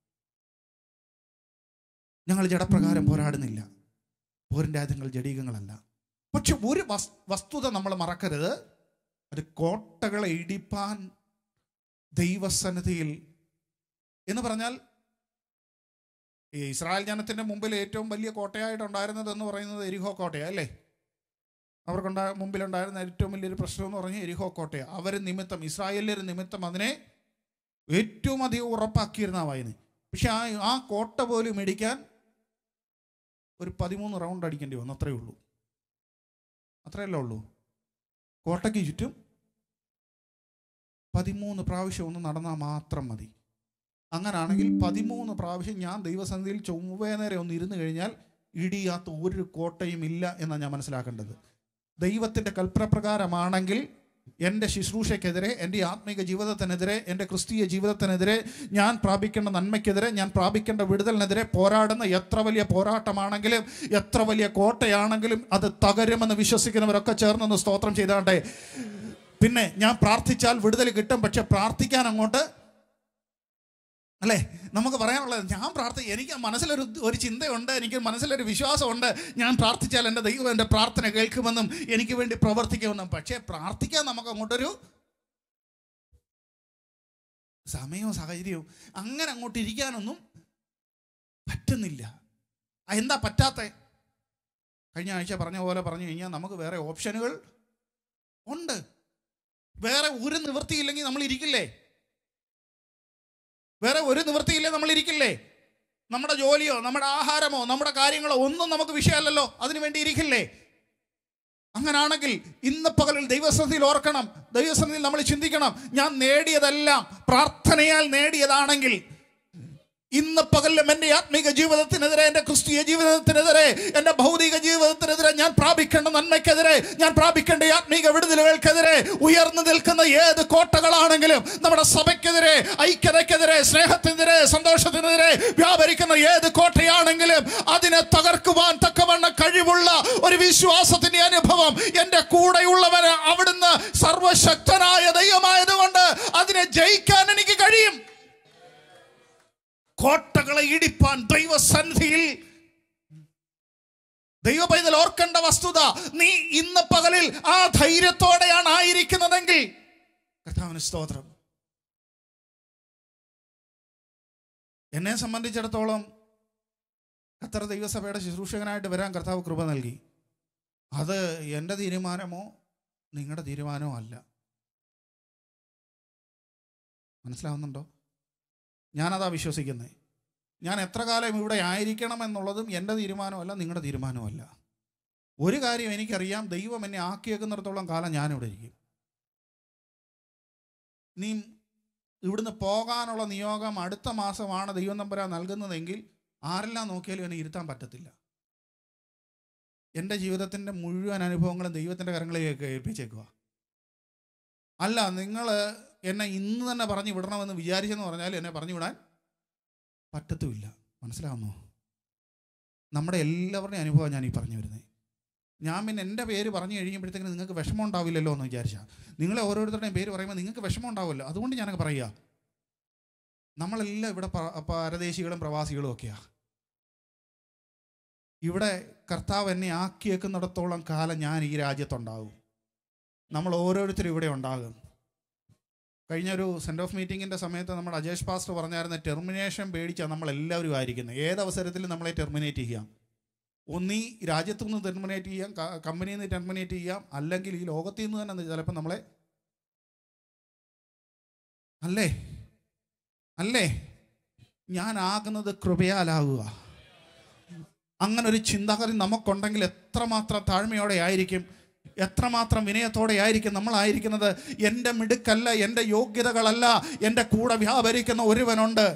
ഞങ്ങൾ ജഡപ്രകാരം പോരാടുന്നില്ല പോരിൻ്റെ ആയുധങ്ങൾ ജഡീകങ്ങളല്ല പക്ഷെ ഒരു വസ് വസ്തുത നമ്മൾ മറക്കരുത് അത് കോട്ടകളെ ഇടിപ്പാൻ ദൈവസന്നിധിയിൽ എന്ന് പറഞ്ഞാൽ ഈ ഇസ്രായേൽ ജനത്തിൻ്റെ മുമ്പിൽ ഏറ്റവും വലിയ കോട്ടയായിട്ടുണ്ടായിരുന്നത് എന്ന് പറയുന്നത് എരിഹോ കോട്ടയാണ് അല്ലേ അവർക്കുണ്ടാ മുമ്പിലുണ്ടായിരുന്ന ഏറ്റവും വലിയൊരു പ്രശ്നം എന്ന് പറഞ്ഞാൽ എരിഹോ കോട്ടയാണ് അവർ നിമിത്തം ഇസ്രായേലിയർ നിമിത്തം അതിനെ ഏറ്റവും അധികം ഉറപ്പാക്കിയിരുന്ന വായന പക്ഷെ ആ ആ കോട്ട പോലും ഇടിക്കാൻ ഒരു പതിമൂന്ന് റൗണ്ട് അടിക്കേണ്ടി വന്നു അത്രയേ ഉള്ളൂ അത്രയല്ലേ ഉള്ളൂ കോട്ടയ്ക്ക് ചുറ്റും പതിമൂന്ന് പ്രാവശ്യം ഒന്ന് നടന്നാൽ മാത്രം മതി അങ്ങനാണെങ്കിൽ പതിമൂന്ന് പ്രാവശ്യം ഞാൻ ദൈവസന്നിധിയിൽ ചൊവ്വേ നേരെ ഒന്ന് ഇരുന്ന് കഴിഞ്ഞാൽ ഇടിയാത്ത ഒരു കോട്ടയും ഇല്ല എന്നാണ് ഞാൻ മനസ്സിലാക്കേണ്ടത് ദൈവത്തിൻ്റെ കൽപ്പനപ്രകാരമാണെങ്കിൽ എൻ്റെ ശുശ്രൂഷയ്ക്കെതിരെ എൻ്റെ ആത്മീക ജീവിതത്തിനെതിരെ എൻ്റെ ക്രിസ്തീയ ജീവിതത്തിനെതിരെ ഞാൻ പ്രാപിക്കേണ്ട നന്മയ്ക്കെതിരെ ഞാൻ പ്രാപിക്കേണ്ട വിടുതലിനെതിരെ പോരാടുന്ന എത്ര വലിയ പോരാട്ടമാണെങ്കിലും എത്ര വലിയ കോട്ടയാണെങ്കിലും അത് തകരുമെന്ന് വിശ്വസിക്കുന്നവരൊക്കെ ചേർന്നൊന്ന് സ്തോത്രം ചെയ്താണ്ടേ പിന്നെ ഞാൻ പ്രാർത്ഥിച്ചാൽ വിടുതൽ കിട്ടും പക്ഷെ പ്രാർത്ഥിക്കാൻ അങ്ങോട്ട് അല്ലേ നമുക്ക് പറയാനുള്ളത് ഞാൻ പ്രാർത്ഥി എനിക്ക് മനസ്സിലൊരു ഒരു ചിന്തയുണ്ട് എനിക്ക് മനസ്സിലൊരു വിശ്വാസമുണ്ട് ഞാൻ പ്രാർത്ഥിച്ചാൽ എൻ്റെ ദൈവം എൻ്റെ പ്രാർത്ഥന കേൾക്കുമെന്നും എനിക്ക് വേണ്ടി പ്രവർത്തിക്കുമെന്നും പക്ഷേ പ്രാർത്ഥിക്കാൻ നമുക്ക് അങ്ങോട്ടൊരു സമയവും സാഹചര്യവും അങ്ങനെ അങ്ങോട്ട് ഇരിക്കാനൊന്നും പറ്റുന്നില്ല ആ, എന്താ പറ്റാത്ത കഴിഞ്ഞ ആഴ്ച പറഞ്ഞ പോലെ പറഞ്ഞു കഴിഞ്ഞാൽ നമുക്ക് വേറെ ഓപ്ഷനുകൾ ഉണ്ട് വേറെ ഒരു നിവൃത്തിയില്ലെങ്കിൽ നമ്മൾ ഇരിക്കില്ലേ വേറെ ഒരു നിവൃത്തിയില്ലേ നമ്മൾ ഇരിക്കില്ലേ നമ്മുടെ ജോലിയോ നമ്മുടെ ആഹാരമോ നമ്മുടെ കാര്യങ്ങളോ ഒന്നും നമുക്ക് വിഷയമല്ലല്ലോ അതിനു വേണ്ടി ഇരിക്കില്ലേ അങ്ങനാണെങ്കിൽ ഇന്ന് പകലിൽ ദൈവസന്നിധിയിൽ ഓർക്കണം ദൈവസന്നിധിയിൽ നമ്മൾ ചിന്തിക്കണം ഞാൻ നേടിയതെല്ലാം പ്രാർത്ഥനയാൽ നേടിയതാണെങ്കിൽ ഇന്ന് പകലിലും എൻ്റെ ആത്മീക ജീവിതത്തിനെതിരെ എൻ്റെ ക്രിസ്തീയ ജീവിതത്തിനെതിരെ എൻ്റെ ഭൗതിക ജീവിതത്തിനെതിരെ ഞാൻ പ്രാപിക്കേണ്ട നന്മയ്ക്കെതിരെ ഞാൻ പ്രാപിക്കേണ്ട ആത്മീക വിടുതലുകൾക്കെതിരെ ഉയർന്നു നിൽക്കുന്ന ഏത് കോട്ടകളാണെങ്കിലും നമ്മുടെ സഭയ്ക്കെതിരെ ഐക്യതയ്ക്കെതിരെ സ്നേഹത്തിനെതിരെ സന്തോഷത്തിനെതിരെ വ്യാപരിക്കുന്ന ഏത് കോട്ടയാണെങ്കിലും അതിനെ തകർക്കുവാൻ തക്കവണ്ണം കഴിവുള്ള ഒരു വിശ്വാസത്തിന്റെ അനുഭവം എൻ്റെ കൂടെയുള്ളവന് അവിടുന്ന് സർവശക്തനായ ദൈവമായതുകൊണ്ട് അതിനെ ജയിക്കാൻ എനിക്ക് കഴിയും കോട്ടകളെ ഇടിപ്പാൻ ദൈവസന്നിധിയിൽ ദൈവ പൈതൽ ഓർക്കേണ്ട വസ്തുത നീ ഇന്ന് പകലിൽ ആ ധൈര്യത്തോടെയാണ് ആയിരിക്കുന്നതെങ്കിൽ കർത്താവിന് സ്തോത്രം എന്നെ സംബന്ധിച്ചിടത്തോളം ഖത്തർ ദൈവസഭയുടെ ശുശ്രൂഷകനായിട്ട് വരാൻ കർത്താവ് കൃപ നൽകി അത് എൻ്റെ തീരുമാനമോ നിങ്ങളുടെ തീരുമാനമോ അല്ല മനസ്സിലാവുന്നുണ്ടോ ഞാനതാ വിശ്വസിക്കുന്നത് ഞാൻ എത്ര കാലം ഇവിടെ ആയിരിക്കണം എന്നുള്ളതും എൻ്റെ തീരുമാനമല്ല നിങ്ങളുടെ തീരുമാനമല്ല ഒരു കാര്യം എനിക്കറിയാം ദൈവം എന്നെ ആക്കിയേക്കുന്നിടത്തോളം കാലം ഞാനിവിടെ ഇരിക്കും നീ ഇവിടുന്ന് പോകാനുള്ള നിയോഗം അടുത്ത മാസമാണ് ദൈവം നമ്പരാ നൽകുന്നതെങ്കിൽ ആരെല്ലാം നോക്കിയാലും എന്നെ ഇരുത്താൻ പറ്റത്തില്ല എൻ്റെ ജീവിതത്തിൻ്റെ മുഴുവൻ അനുഭവങ്ങളും ദൈവത്തിൻ്റെ കരങ്ങളിലേക്ക് ഏൽപ്പിച്ചേക്കുക അല്ല നിങ്ങൾ എന്നെ ഇന്ന് തന്നെ പറഞ്ഞു വിടണമെന്ന് വിചാരിച്ചെന്ന് പറഞ്ഞാൽ എന്നെ പറഞ്ഞു വിടാൻ പറ്റത്തുമില്ല മനസ്സിലാവുന്നോ നമ്മുടെ എല്ലാവരുടെയും അനുഭവം ഞാൻ ഈ പറഞ്ഞു വരുന്നത് ഞാൻ പിന്നെ എൻ്റെ പേര് പറഞ്ഞു കഴിയുമ്പോഴത്തേക്കും നിങ്ങൾക്ക് വിഷമം ഉണ്ടാവില്ലല്ലോ എന്ന് വിചാരിച്ചാൽ നിങ്ങളെ ഓരോരുത്തരുടെയും പേര് പറയുമ്പോൾ നിങ്ങൾക്ക് വിഷമം ഉണ്ടാവുമല്ലോ അതുകൊണ്ട് ഞാനൊക്കെ പറയുക നമ്മളെല്ലാം ഇവിടെ പ- പരദേശികളും പ്രവാസികളും ഒക്കെയാ ഇവിടെ കർത്താവ് എന്നെ ആക്കിയേക്കുന്നിടത്തോളം കാലം ഞാൻ ഈ രാജ്യത്തുണ്ടാകും നമ്മൾ ഓരോരുത്തരും ഇവിടെ ഉണ്ടാകും കഴിഞ്ഞ ഒരു സെൻഡ് ഓഫ് മീറ്റിങ്ങിൻ്റെ സമയത്ത് നമ്മുടെ അജേഷ് പാസ്റ്റർ പറഞ്ഞായിരുന്ന ടെർമിനേഷൻ പേടിച്ചാണ് നമ്മൾ എല്ലാവരും ആയിരിക്കുന്നത് ഏത് അവസരത്തിലും നമ്മളെ ടെർമിനേറ്റ് ചെയ്യാം ഒന്നീ രാജ്യത്തു നിന്ന് ടെർമിനേറ്റ് ചെയ്യാം ക- കമ്പനിയിൽ നിന്ന് ടെർമിനേറ്റ് ചെയ്യാം അല്ലെങ്കിൽ ഈ ലോകത്തിൽ നിന്ന് തന്നെ ചിലപ്പോൾ നമ്മളെ അല്ലേ അല്ലേ ഞാനാകുന്നത് കൃപയാലാകുക അങ്ങനെ ഒരു ചിന്താഗതി നമുക്കുണ്ടെങ്കിൽ എത്രമാത്രം താഴ്മയോടെ ആയിരിക്കും എത്രമാത്രം വിനയത്തോടെ ആയിരിക്കും നമ്മളായിരിക്കുന്നത് എൻ്റെ മിടുക്കല്ല എൻ്റെ യോഗ്യതകളല്ല എൻ്റെ കൂടെ വ്യാപരിക്കുന്ന ഒരുവനുണ്ട്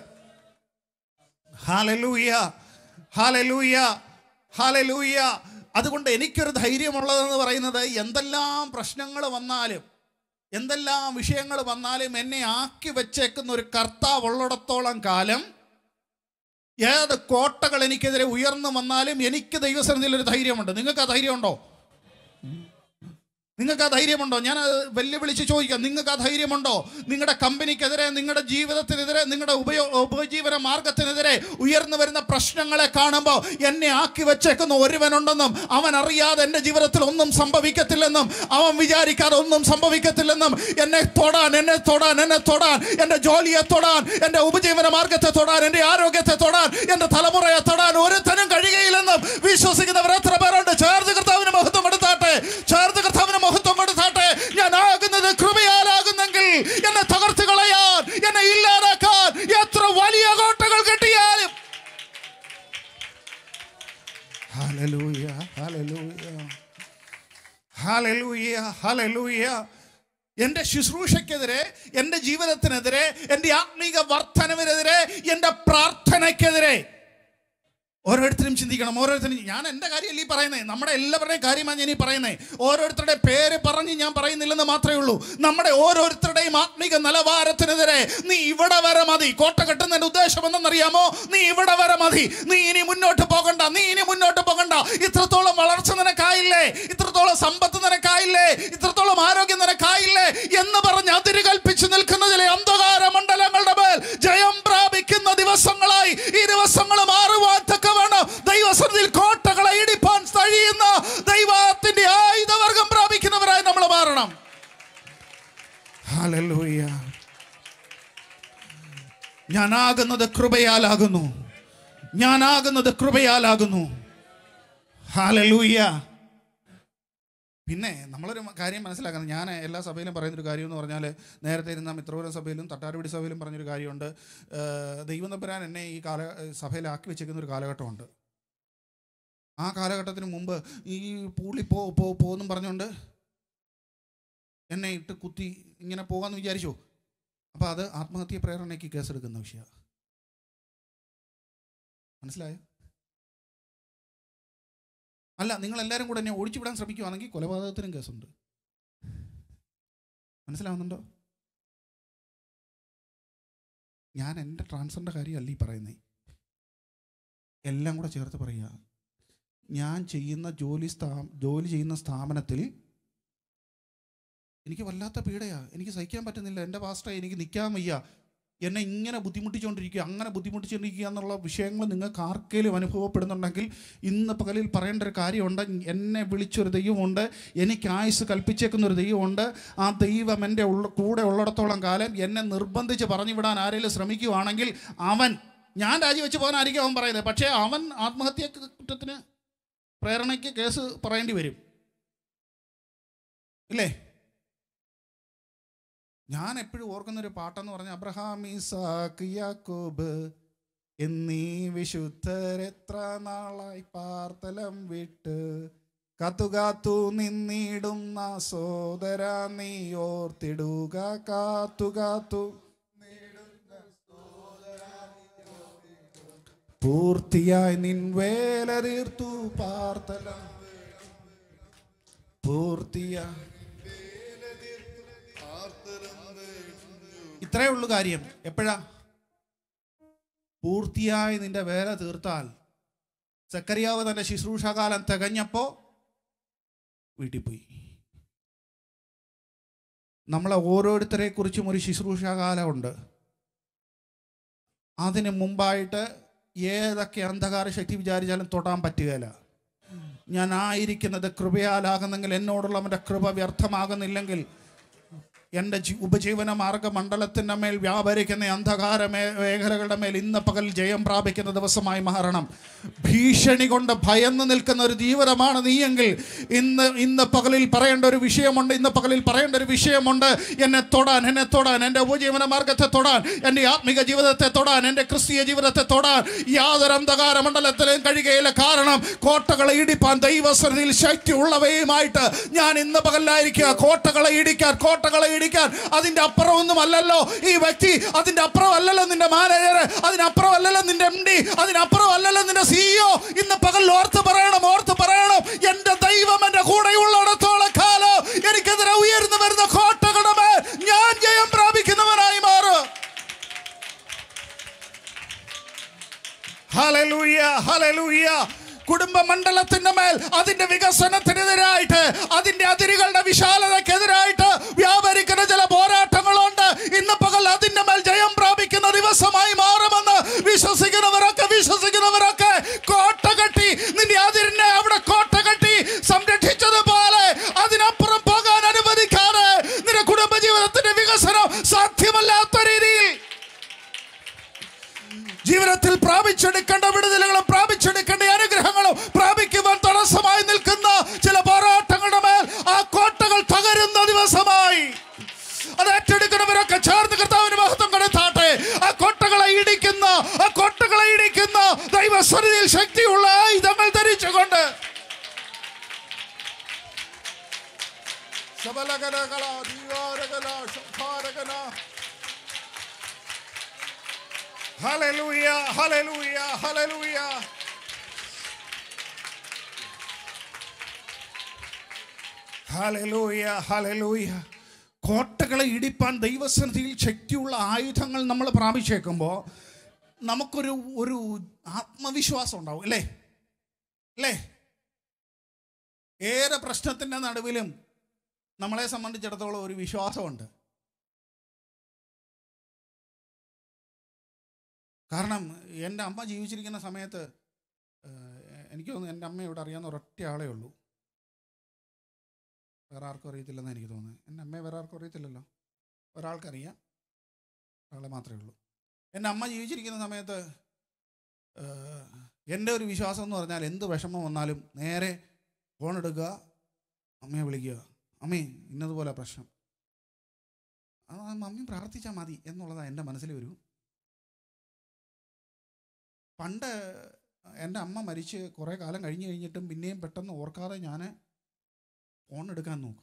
ഹാലലൂയ ഹാലലൂയ ഹാലലൂയ അതുകൊണ്ട് എനിക്കൊരു ധൈര്യമുള്ളതെന്ന് പറയുന്നത് എന്തെല്ലാം പ്രശ്നങ്ങൾ വന്നാലും എന്തെല്ലാം വിഷയങ്ങൾ വന്നാലും എന്നെ ആക്കി വെച്ചേക്കുന്ന ഒരു കർത്താവ് ഉള്ളിടത്തോളം കാലം ഏത് കോട്ടകൾ എനിക്കെതിരെ ഉയർന്നു വന്നാലും എനിക്ക് ദൈവസന്നിധിയിൽ ഒരു ധൈര്യമുണ്ട് നിങ്ങൾക്ക് ആ ധൈര്യമുണ്ടോ നിങ്ങൾക്ക് ആ ധൈര്യമുണ്ടോ ഞാൻ അത് വെല്ലുവിളിച്ച് ചോദിക്കാം നിങ്ങൾക്ക് ആ ധൈര്യമുണ്ടോ നിങ്ങളുടെ കമ്പനിക്കെതിരെ നിങ്ങളുടെ ജീവിതത്തിനെതിരെ നിങ്ങളുടെ ഉപയോ ഉപജീവന മാർഗത്തിനെതിരെ ഉയർന്നു വരുന്ന പ്രശ്നങ്ങളെ കാണുമ്പോൾ എന്നെ ആക്കി വെച്ചേക്കുന്ന ഒരുവനുണ്ടെന്നും അവൻ അറിയാതെ എൻ്റെ ജീവിതത്തിൽ ഒന്നും സംഭവിക്കത്തില്ലെന്നും അവൻ വിചാരിക്കാതെ ഒന്നും സംഭവിക്കത്തില്ലെന്നും എന്നെ തൊടാൻ എന്നെ തൊടാൻ എന്നെ തൊടാൻ എൻ്റെ ജോലിയെ തൊടാൻ എൻ്റെ ഉപജീവന മാർഗത്തെ തൊടാൻ എൻ്റെ ആരോഗ്യത്തെ തൊടാൻ എൻ്റെ തലമുറയെ തൊടാൻ ഒരുത്തനും കഴിയുകയില്ലെന്നും വിശ്വസിക്കുന്നവർ എത്ര പേരുണ്ട് ചേർത്ത് കർത്താവിന് മഹത്വം കൊടുത്താട്ടെ ചേർത്ത് കർത്താവിന് മഹത്വം കൊടുത്താട്ടെ ഞാൻ ആകുന്നത് കൃപയാലാകുന്നെങ്കിൽ എന്നെ തകർത്ത് കളയാൻ എന്നെ ഇല്ലാതാക്കാൻ എത്ര വലിയ കോട്ടകൾ കെട്ടിയാലും ഹല്ലേലൂയ ഹല്ലേലൂയ ഹല്ലേലൂയ ഹല്ലേലൂയ എൻ്റെ ശുശ്രൂഷയ്ക്കെതിരെ എൻ്റെ ജീവിതത്തിനെതിരെ എൻ്റെ ആത്മീക വർധനവിനെതിരെ എൻ്റെ പ്രാർത്ഥനയ്ക്കെതിരെ ഓരോരുത്തരും ചിന്തിക്കണം ഓരോരുത്തരും ഞാൻ എൻ്റെ കാര്യമല്ല ഈ പറയുന്നത് നമ്മുടെ എല്ലാവരുടെയും കാര്യമാണ് ഞാൻ ഈ പറയുന്നത് ഓരോരുത്തരുടെ പേര് പറഞ്ഞ് ഞാൻ പറയുന്നില്ലെന്ന് മാത്രമേ ഉള്ളൂ നമ്മുടെ ഓരോരുത്തരുടെയും ആത്മീക നിലവാരത്തിനെതിരെ നീ ഇവിടെ വരെ മതി കോട്ട കെട്ടുന്നതിൻ്റെ ഉദ്ദേശം എന്തെന്നറിയാമോ നീ ഇവിടെ വരെ മതി നീ ഇനി മുന്നോട്ട് പോകണ്ട നീ ഇനി മുന്നോട്ട് പോകണ്ട ഇത്രത്തോളം വളർച്ച നിനക്കായില്ലേ ഇത്രത്തോളം സമ്പത്ത് നിനക്കായില്ലേ ഇത്രത്തോളം ആരോഗ്യം നിനക്കായില്ലേ എന്ന് പറഞ്ഞ് അതിര് കൽപ്പിച്ച് നിൽക്കുന്നതിലെ അന്ധകാര മണ്ഡലങ്ങളുടെ മേൽ ജയം പ്രാപിക്കുന്ന ദിവസങ്ങളായി ഈ ദിവസങ്ങൾ മാറുവാൻ തക്കവണ്ണം ദൈവസന്നിധിയിൽ കോട്ടകളെ ഇടിപ്പാൻ കഴിയുന്ന ദൈവത്തിന്റെ ആയുധവർഗം പ്രാപിക്കുന്നവരായി നമ്മൾ മാറണം ഹല്ലേലൂയ ഞാനാകുന്നത് കൃപയാലാകുന്നു ഞാനാകുന്നത് കൃപയാലാകുന്നു ഹാലലൂയ പിന്നെ നമ്മളൊരു കാര്യം മനസ്സിലാക്കണം ഞാൻ എല്ലാ സഭയിലും പറയുന്നൊരു കാര്യം എന്ന് പറഞ്ഞാൽ നേരത്തെ ഇരുന്ന മിത്രപുരം സഭയിലും തട്ടാരുപിടി സഭയിലും പറഞ്ഞൊരു കാര്യമുണ്ട് ഏഹ് ദൈവം തമ്പുരാൻ എന്നെ ഈ കാല സഭയിലാക്കി വെച്ചിരിക്കുന്ന ഒരു കാലഘട്ടമുണ്ട് ആ കാലഘട്ടത്തിന് മുമ്പ് ഈ പൂളി പോ പോ പോന്നും പറഞ്ഞുകൊണ്ട് എന്നെ ഇട്ട് കുത്തി ഇങ്ങനെ പോകാമെന്ന് വിചാരിച്ചു അപ്പോൾ അത് ആത്മഹത്യ പ്രേരണയ്ക്ക് കേസെടുക്കുന്ന വിഷയമാണ് മനസ്സിലായോ അല്ല നിങ്ങൾ എല്ലാവരും കൂടെ എന്നെ ഓടിച്ചുവിടാൻ ശ്രമിക്കുവാണെങ്കിൽ കൊലപാതകത്തിനും കേസുണ്ട് മനസ്സിലാവുന്നുണ്ടോ ഞാൻ എൻ്റെ ട്രാൻസ്ഫറിൻ്റെ കാര്യമല്ല ഈ പറയുന്നത് എല്ലാം കൂടെ ചേർത്ത് പറയുക ഞാൻ ചെയ്യുന്ന ജോലി സ്ഥാ ജോലി ചെയ്യുന്ന സ്ഥാപനത്തിൽ എനിക്ക് വല്ലാത്ത പീഡയാ എനിക്ക് സഹിക്കാൻ പറ്റുന്നില്ല എൻ്റെ പാസ്റ്റർ എനിക്ക് നിൽക്കാൻ വയ്യ എന്നെ ഇങ്ങനെ ബുദ്ധിമുട്ടിച്ചുകൊണ്ടിരിക്കുക അങ്ങനെ ബുദ്ധിമുട്ടിച്ചുകൊണ്ടിരിക്കുക എന്നുള്ള വിഷയങ്ങൾ നിങ്ങൾക്ക് ആർക്കെങ്കിലും അനുഭവപ്പെടുന്നുണ്ടെങ്കിൽ ഇന്ന് പകലിൽ പറയേണ്ട ഒരു കാര്യമുണ്ട് എന്നെ വിളിച്ചൊരു ദൈവമുണ്ട് എനിക്ക് ആയുസ് കൽപ്പിച്ചേക്കുന്ന ഒരു ദൈവമുണ്ട് ആ ദൈവം എൻ്റെ ഉള്ള കൂടെ ഉള്ളിടത്തോളം കാലം എന്നെ നിർബന്ധിച്ച് പറഞ്ഞു വിടാൻ ആരെങ്കിലും ശ്രമിക്കുവാണെങ്കിൽ അവൻ ഞാൻ രാജിവെച്ച് പോകാനായിരിക്കും അവൻ പറയുന്നത് പക്ഷേ അവൻ ആത്മഹത്യ കുറ്റത്തിന് പ്രേരണയ്ക്ക് കേസ് പറയേണ്ടി വരും ഇല്ലേ ഞാൻ എപ്പോഴും ഓർക്കുന്ന ഒരു പാട്ടെന്ന് പറഞ്ഞാൽ അബ്രഹാം ഇസാക്ക് യാക്കോബ് എന്നീ വിശുദ്ധരെത്ര നാളായി പാർത്തലം വിട്ട് കാത്തുകാത്തു നിന്നിടുന്ന സോദര നീ ഓർത്തിടുക കാത്തുകാത്തു പൂർത്തിയായി നിൻ വേല തീർത്തു പാർത്തലം പൂർത്തിയായി ഇത്രയേ ഉള്ളൂ കാര്യം എപ്പോഴാ പൂർത്തിയായി നിന്റെ വേല തീർത്താൽ സക്കരിയാവ് തന്റെ ശുശ്രൂഷകാലം തികഞ്ഞപ്പോ വീട്ടിൽ പോയി നമ്മളെ ഓരോരുത്തരെ കുറിച്ചും ഒരു ശുശ്രൂഷാകാലമുണ്ട് അതിന് മുമ്പായിട്ട് ഏതൊക്കെ അന്ധകാര ശക്തി വിചാരിച്ചാലും തൊടാൻ പറ്റുകയില്ല ഞാൻ ആയിരിക്കുന്നത് കൃപയാലാകുന്നെങ്കിൽ എന്നോടുള്ളവൻ്റെ കൃപ വ്യർത്ഥമാകുന്നില്ലെങ്കിൽ എൻ്റെ ജി- ഉപജീവന മാർഗ മണ്ഡലത്തിൻ്റെ മേൽ വ്യാപരിക്കുന്ന അന്ധകാര മേ- മേഖലകളുടെ മേൽ ഇന്ന് പകൽ ജയം പ്രാപിക്കുന്ന ദിവസമായി മാറണം ഭീഷണി കൊണ്ട് ഭയന്ന് നിൽക്കുന്ന ഒരു ജീവനമാണ് നീയെങ്കിൽ ഇന്ന് ഇന്ന് പകലിൽ പറയേണ്ട ഒരു വിഷയമുണ്ട് ഇന്ന് പകലിൽ പറയേണ്ട ഒരു വിഷയമുണ്ട് എന്നെ തൊടാൻ എന്നെ തൊടാൻ എൻ്റെ ഉപജീവന മാർഗത്തെ തൊടാൻ എൻ്റെ ആത്മിക ജീവിതത്തെ തൊടാൻ എൻ്റെ ക്രിസ്തീയ ജീവിതത്തെ തൊടാൻ യാതൊരു അന്ധകാര മണ്ഡലത്തിലും കഴിയുകയില്ല കാരണം കോട്ടകളെ ഇടിപ്പാൻ ദൈവസന്നിധിയിൽ ശക്തി ഉള്ളവയുമായിട്ട് ഞാൻ ഇന്ന് പകലിലായിരിക്കുക കോട്ടകളെ ഇടിക്കാൻ കോട്ടകളെ ഇടിക്കാൻ അതിൻ്റെ അപ്പുറമൊന്നും അല്ലല്ലോ ഈ വ്യക്തി അതിൻ്റെ അപ്പുറം അല്ലല്ലോ നിന്റെ മാനേജർ അതിനപ്പുറം അല്ലല്ലോ നിന്റെ എം ഡി അതിനപ്പുറം അല്ലല്ലോ നിന്റെ സിഇഒ ഇന്ന് പകൽ ഓർത്ത് പറയണം ഓർത്ത് പറയണം എൻ്റെ ദൈവം എൻ്റെ കൂടെയുള്ളിടത്തോളം കാലം എനിക്കെതിരെ ഉയർന്നു വരുന്ന കോട്ടകളുടെ മേൽ ഞാൻ ജയം പ്രാപിക്കുന്നവനായി മാറും ഹല്ലേലൂയ ഹല്ലേലൂയ കുടുംബ മണ്ഡലത്തിന്റെ മേൽ അതിന്റെ വികസനത്തിനെതിരായിട്ട് അതിന്റെ അതിരുകളുടെ വിശാലതക്കെതിരായിട്ട് വ്യാപരിക്കുന്ന ചില പോരാട്ടങ്ങളുണ്ട് ഇന്ന് പകൽ അതിന്റെ മേൽ ജയം പ്രാപിക്കുന്ന ദിവസമായി മാറുമെന്ന് വിശ്വസിക്കുന്നവരൊക്കെ വിശ്വസിക്കുന്നവരൊക്കെ കോട്ട കെട്ടി നിന്റെ അതിരിനെ അവിടെ കോട്ട കെട്ടി സംരക്ഷിച്ചതുപോലെ അതിനപ്പുറം പോകാൻ അനുവദിക്കാതെ നിന്റെ കുടുംബജീവിതത്തിന്റെ വികസനം സാധ്യമല്ലാത്ത രീതിയിൽ ജീവിതത്തിൽ പ്രാപിച്ചെടുക്കേണ്ട വിടുതലുകളും പ്രാപിച്ചെടുക്കേണ്ട അനുഗ്രഹങ്ങളും പ്രാപിക്കുവാൻ തടസ്സമായി നിൽക്കുന്ന ചില പോരാട്ടങ്ങളുടെ മേൽ ആ കോട്ടകൾ തകരുന്ന ദിവസമായി അത് ഏറ്റെടുക്കുന്നവരൊക്കെ ചേർന്ന് കർത്താവിന് മഹത്വം കൊടുത്താട്ടെ ആ കോട്ടകളെ ഇടിക്കുന്ന ആ കോട്ടകളെ ഇടിക്കുന്ന ദൈവസന്നിധിയിൽ ശക്തിയുള്ള ആയുധങ്ങൾ ധരിച്ചുകൊണ്ട് ശബലകലകള, ദീവാരകല, ശംഖാരകല. Hallelujah, hallelujah, hallelujah. Hallelujah, hallelujah. കോട്ടകളെ ഇടിപ്പാൻ ദൈവസന്നിധിയിൽ ശക്തിയുള്ള ആയുധങ്ങൾ നമ്മൾ പ്രാപിച്ചേക്കുമ്പോൾ നമുക്കൊരു ഒരു ആത്മവിശ്വാസം ഉണ്ടാവും അല്ലേ അല്ലേ ഏറെ പ്രശ്നത്തിൻ്റെ നടുവിലും നമ്മളെ സംബന്ധിച്ചിടത്തോളം ഒരു വിശ്വാസമുണ്ട് കാരണം എൻ്റെ അമ്മ ജീവിച്ചിരിക്കുന്ന സമയത്ത് ഏഹ്, എനിക്ക് തോന്നുന്നു എൻ്റെ അമ്മ ഇവിടെ അറിയാവുന്ന ഒരൊറ്റ ആളേ ഉള്ളൂ വേറെ ആർക്കും അറിയത്തില്ലെന്ന് എനിക്ക് തോന്നുന്നത് എൻ്റെ അമ്മയെ വേറെ ആർക്കും അറിയത്തില്ലല്ലോ ഒരാൾക്കറിയാം ഒരാളെ മാത്രമേ ഉള്ളൂ എൻ്റെ അമ്മ ജീവിച്ചിരിക്കുന്ന സമയത്ത് ഏഹ്, എൻ്റെ ഒരു വിശ്വാസം എന്ന് പറഞ്ഞാൽ എന്ത് വിഷമം വന്നാലും നേരെ ഫോൺ എടുക്കുക അമ്മയെ വിളിക്കുക അമ്മേ ഇന്നതുപോലെ പ്രശ്നം ആ മമ്മി പ്രാർത്ഥിച്ചാൽ മതി എന്നുള്ളതാണ് എൻ്റെ മനസ്സിൽ വരൂ പണ്ട് എൻ്റെ അമ്മ മരിച്ച് കുറേ കാലം കഴിഞ്ഞ് കഴിഞ്ഞിട്ടും പിന്നെയും പെട്ടെന്ന് ഓർക്കാതെ ഞാൻ ഫോൺ എടുക്കാൻ നോക്കും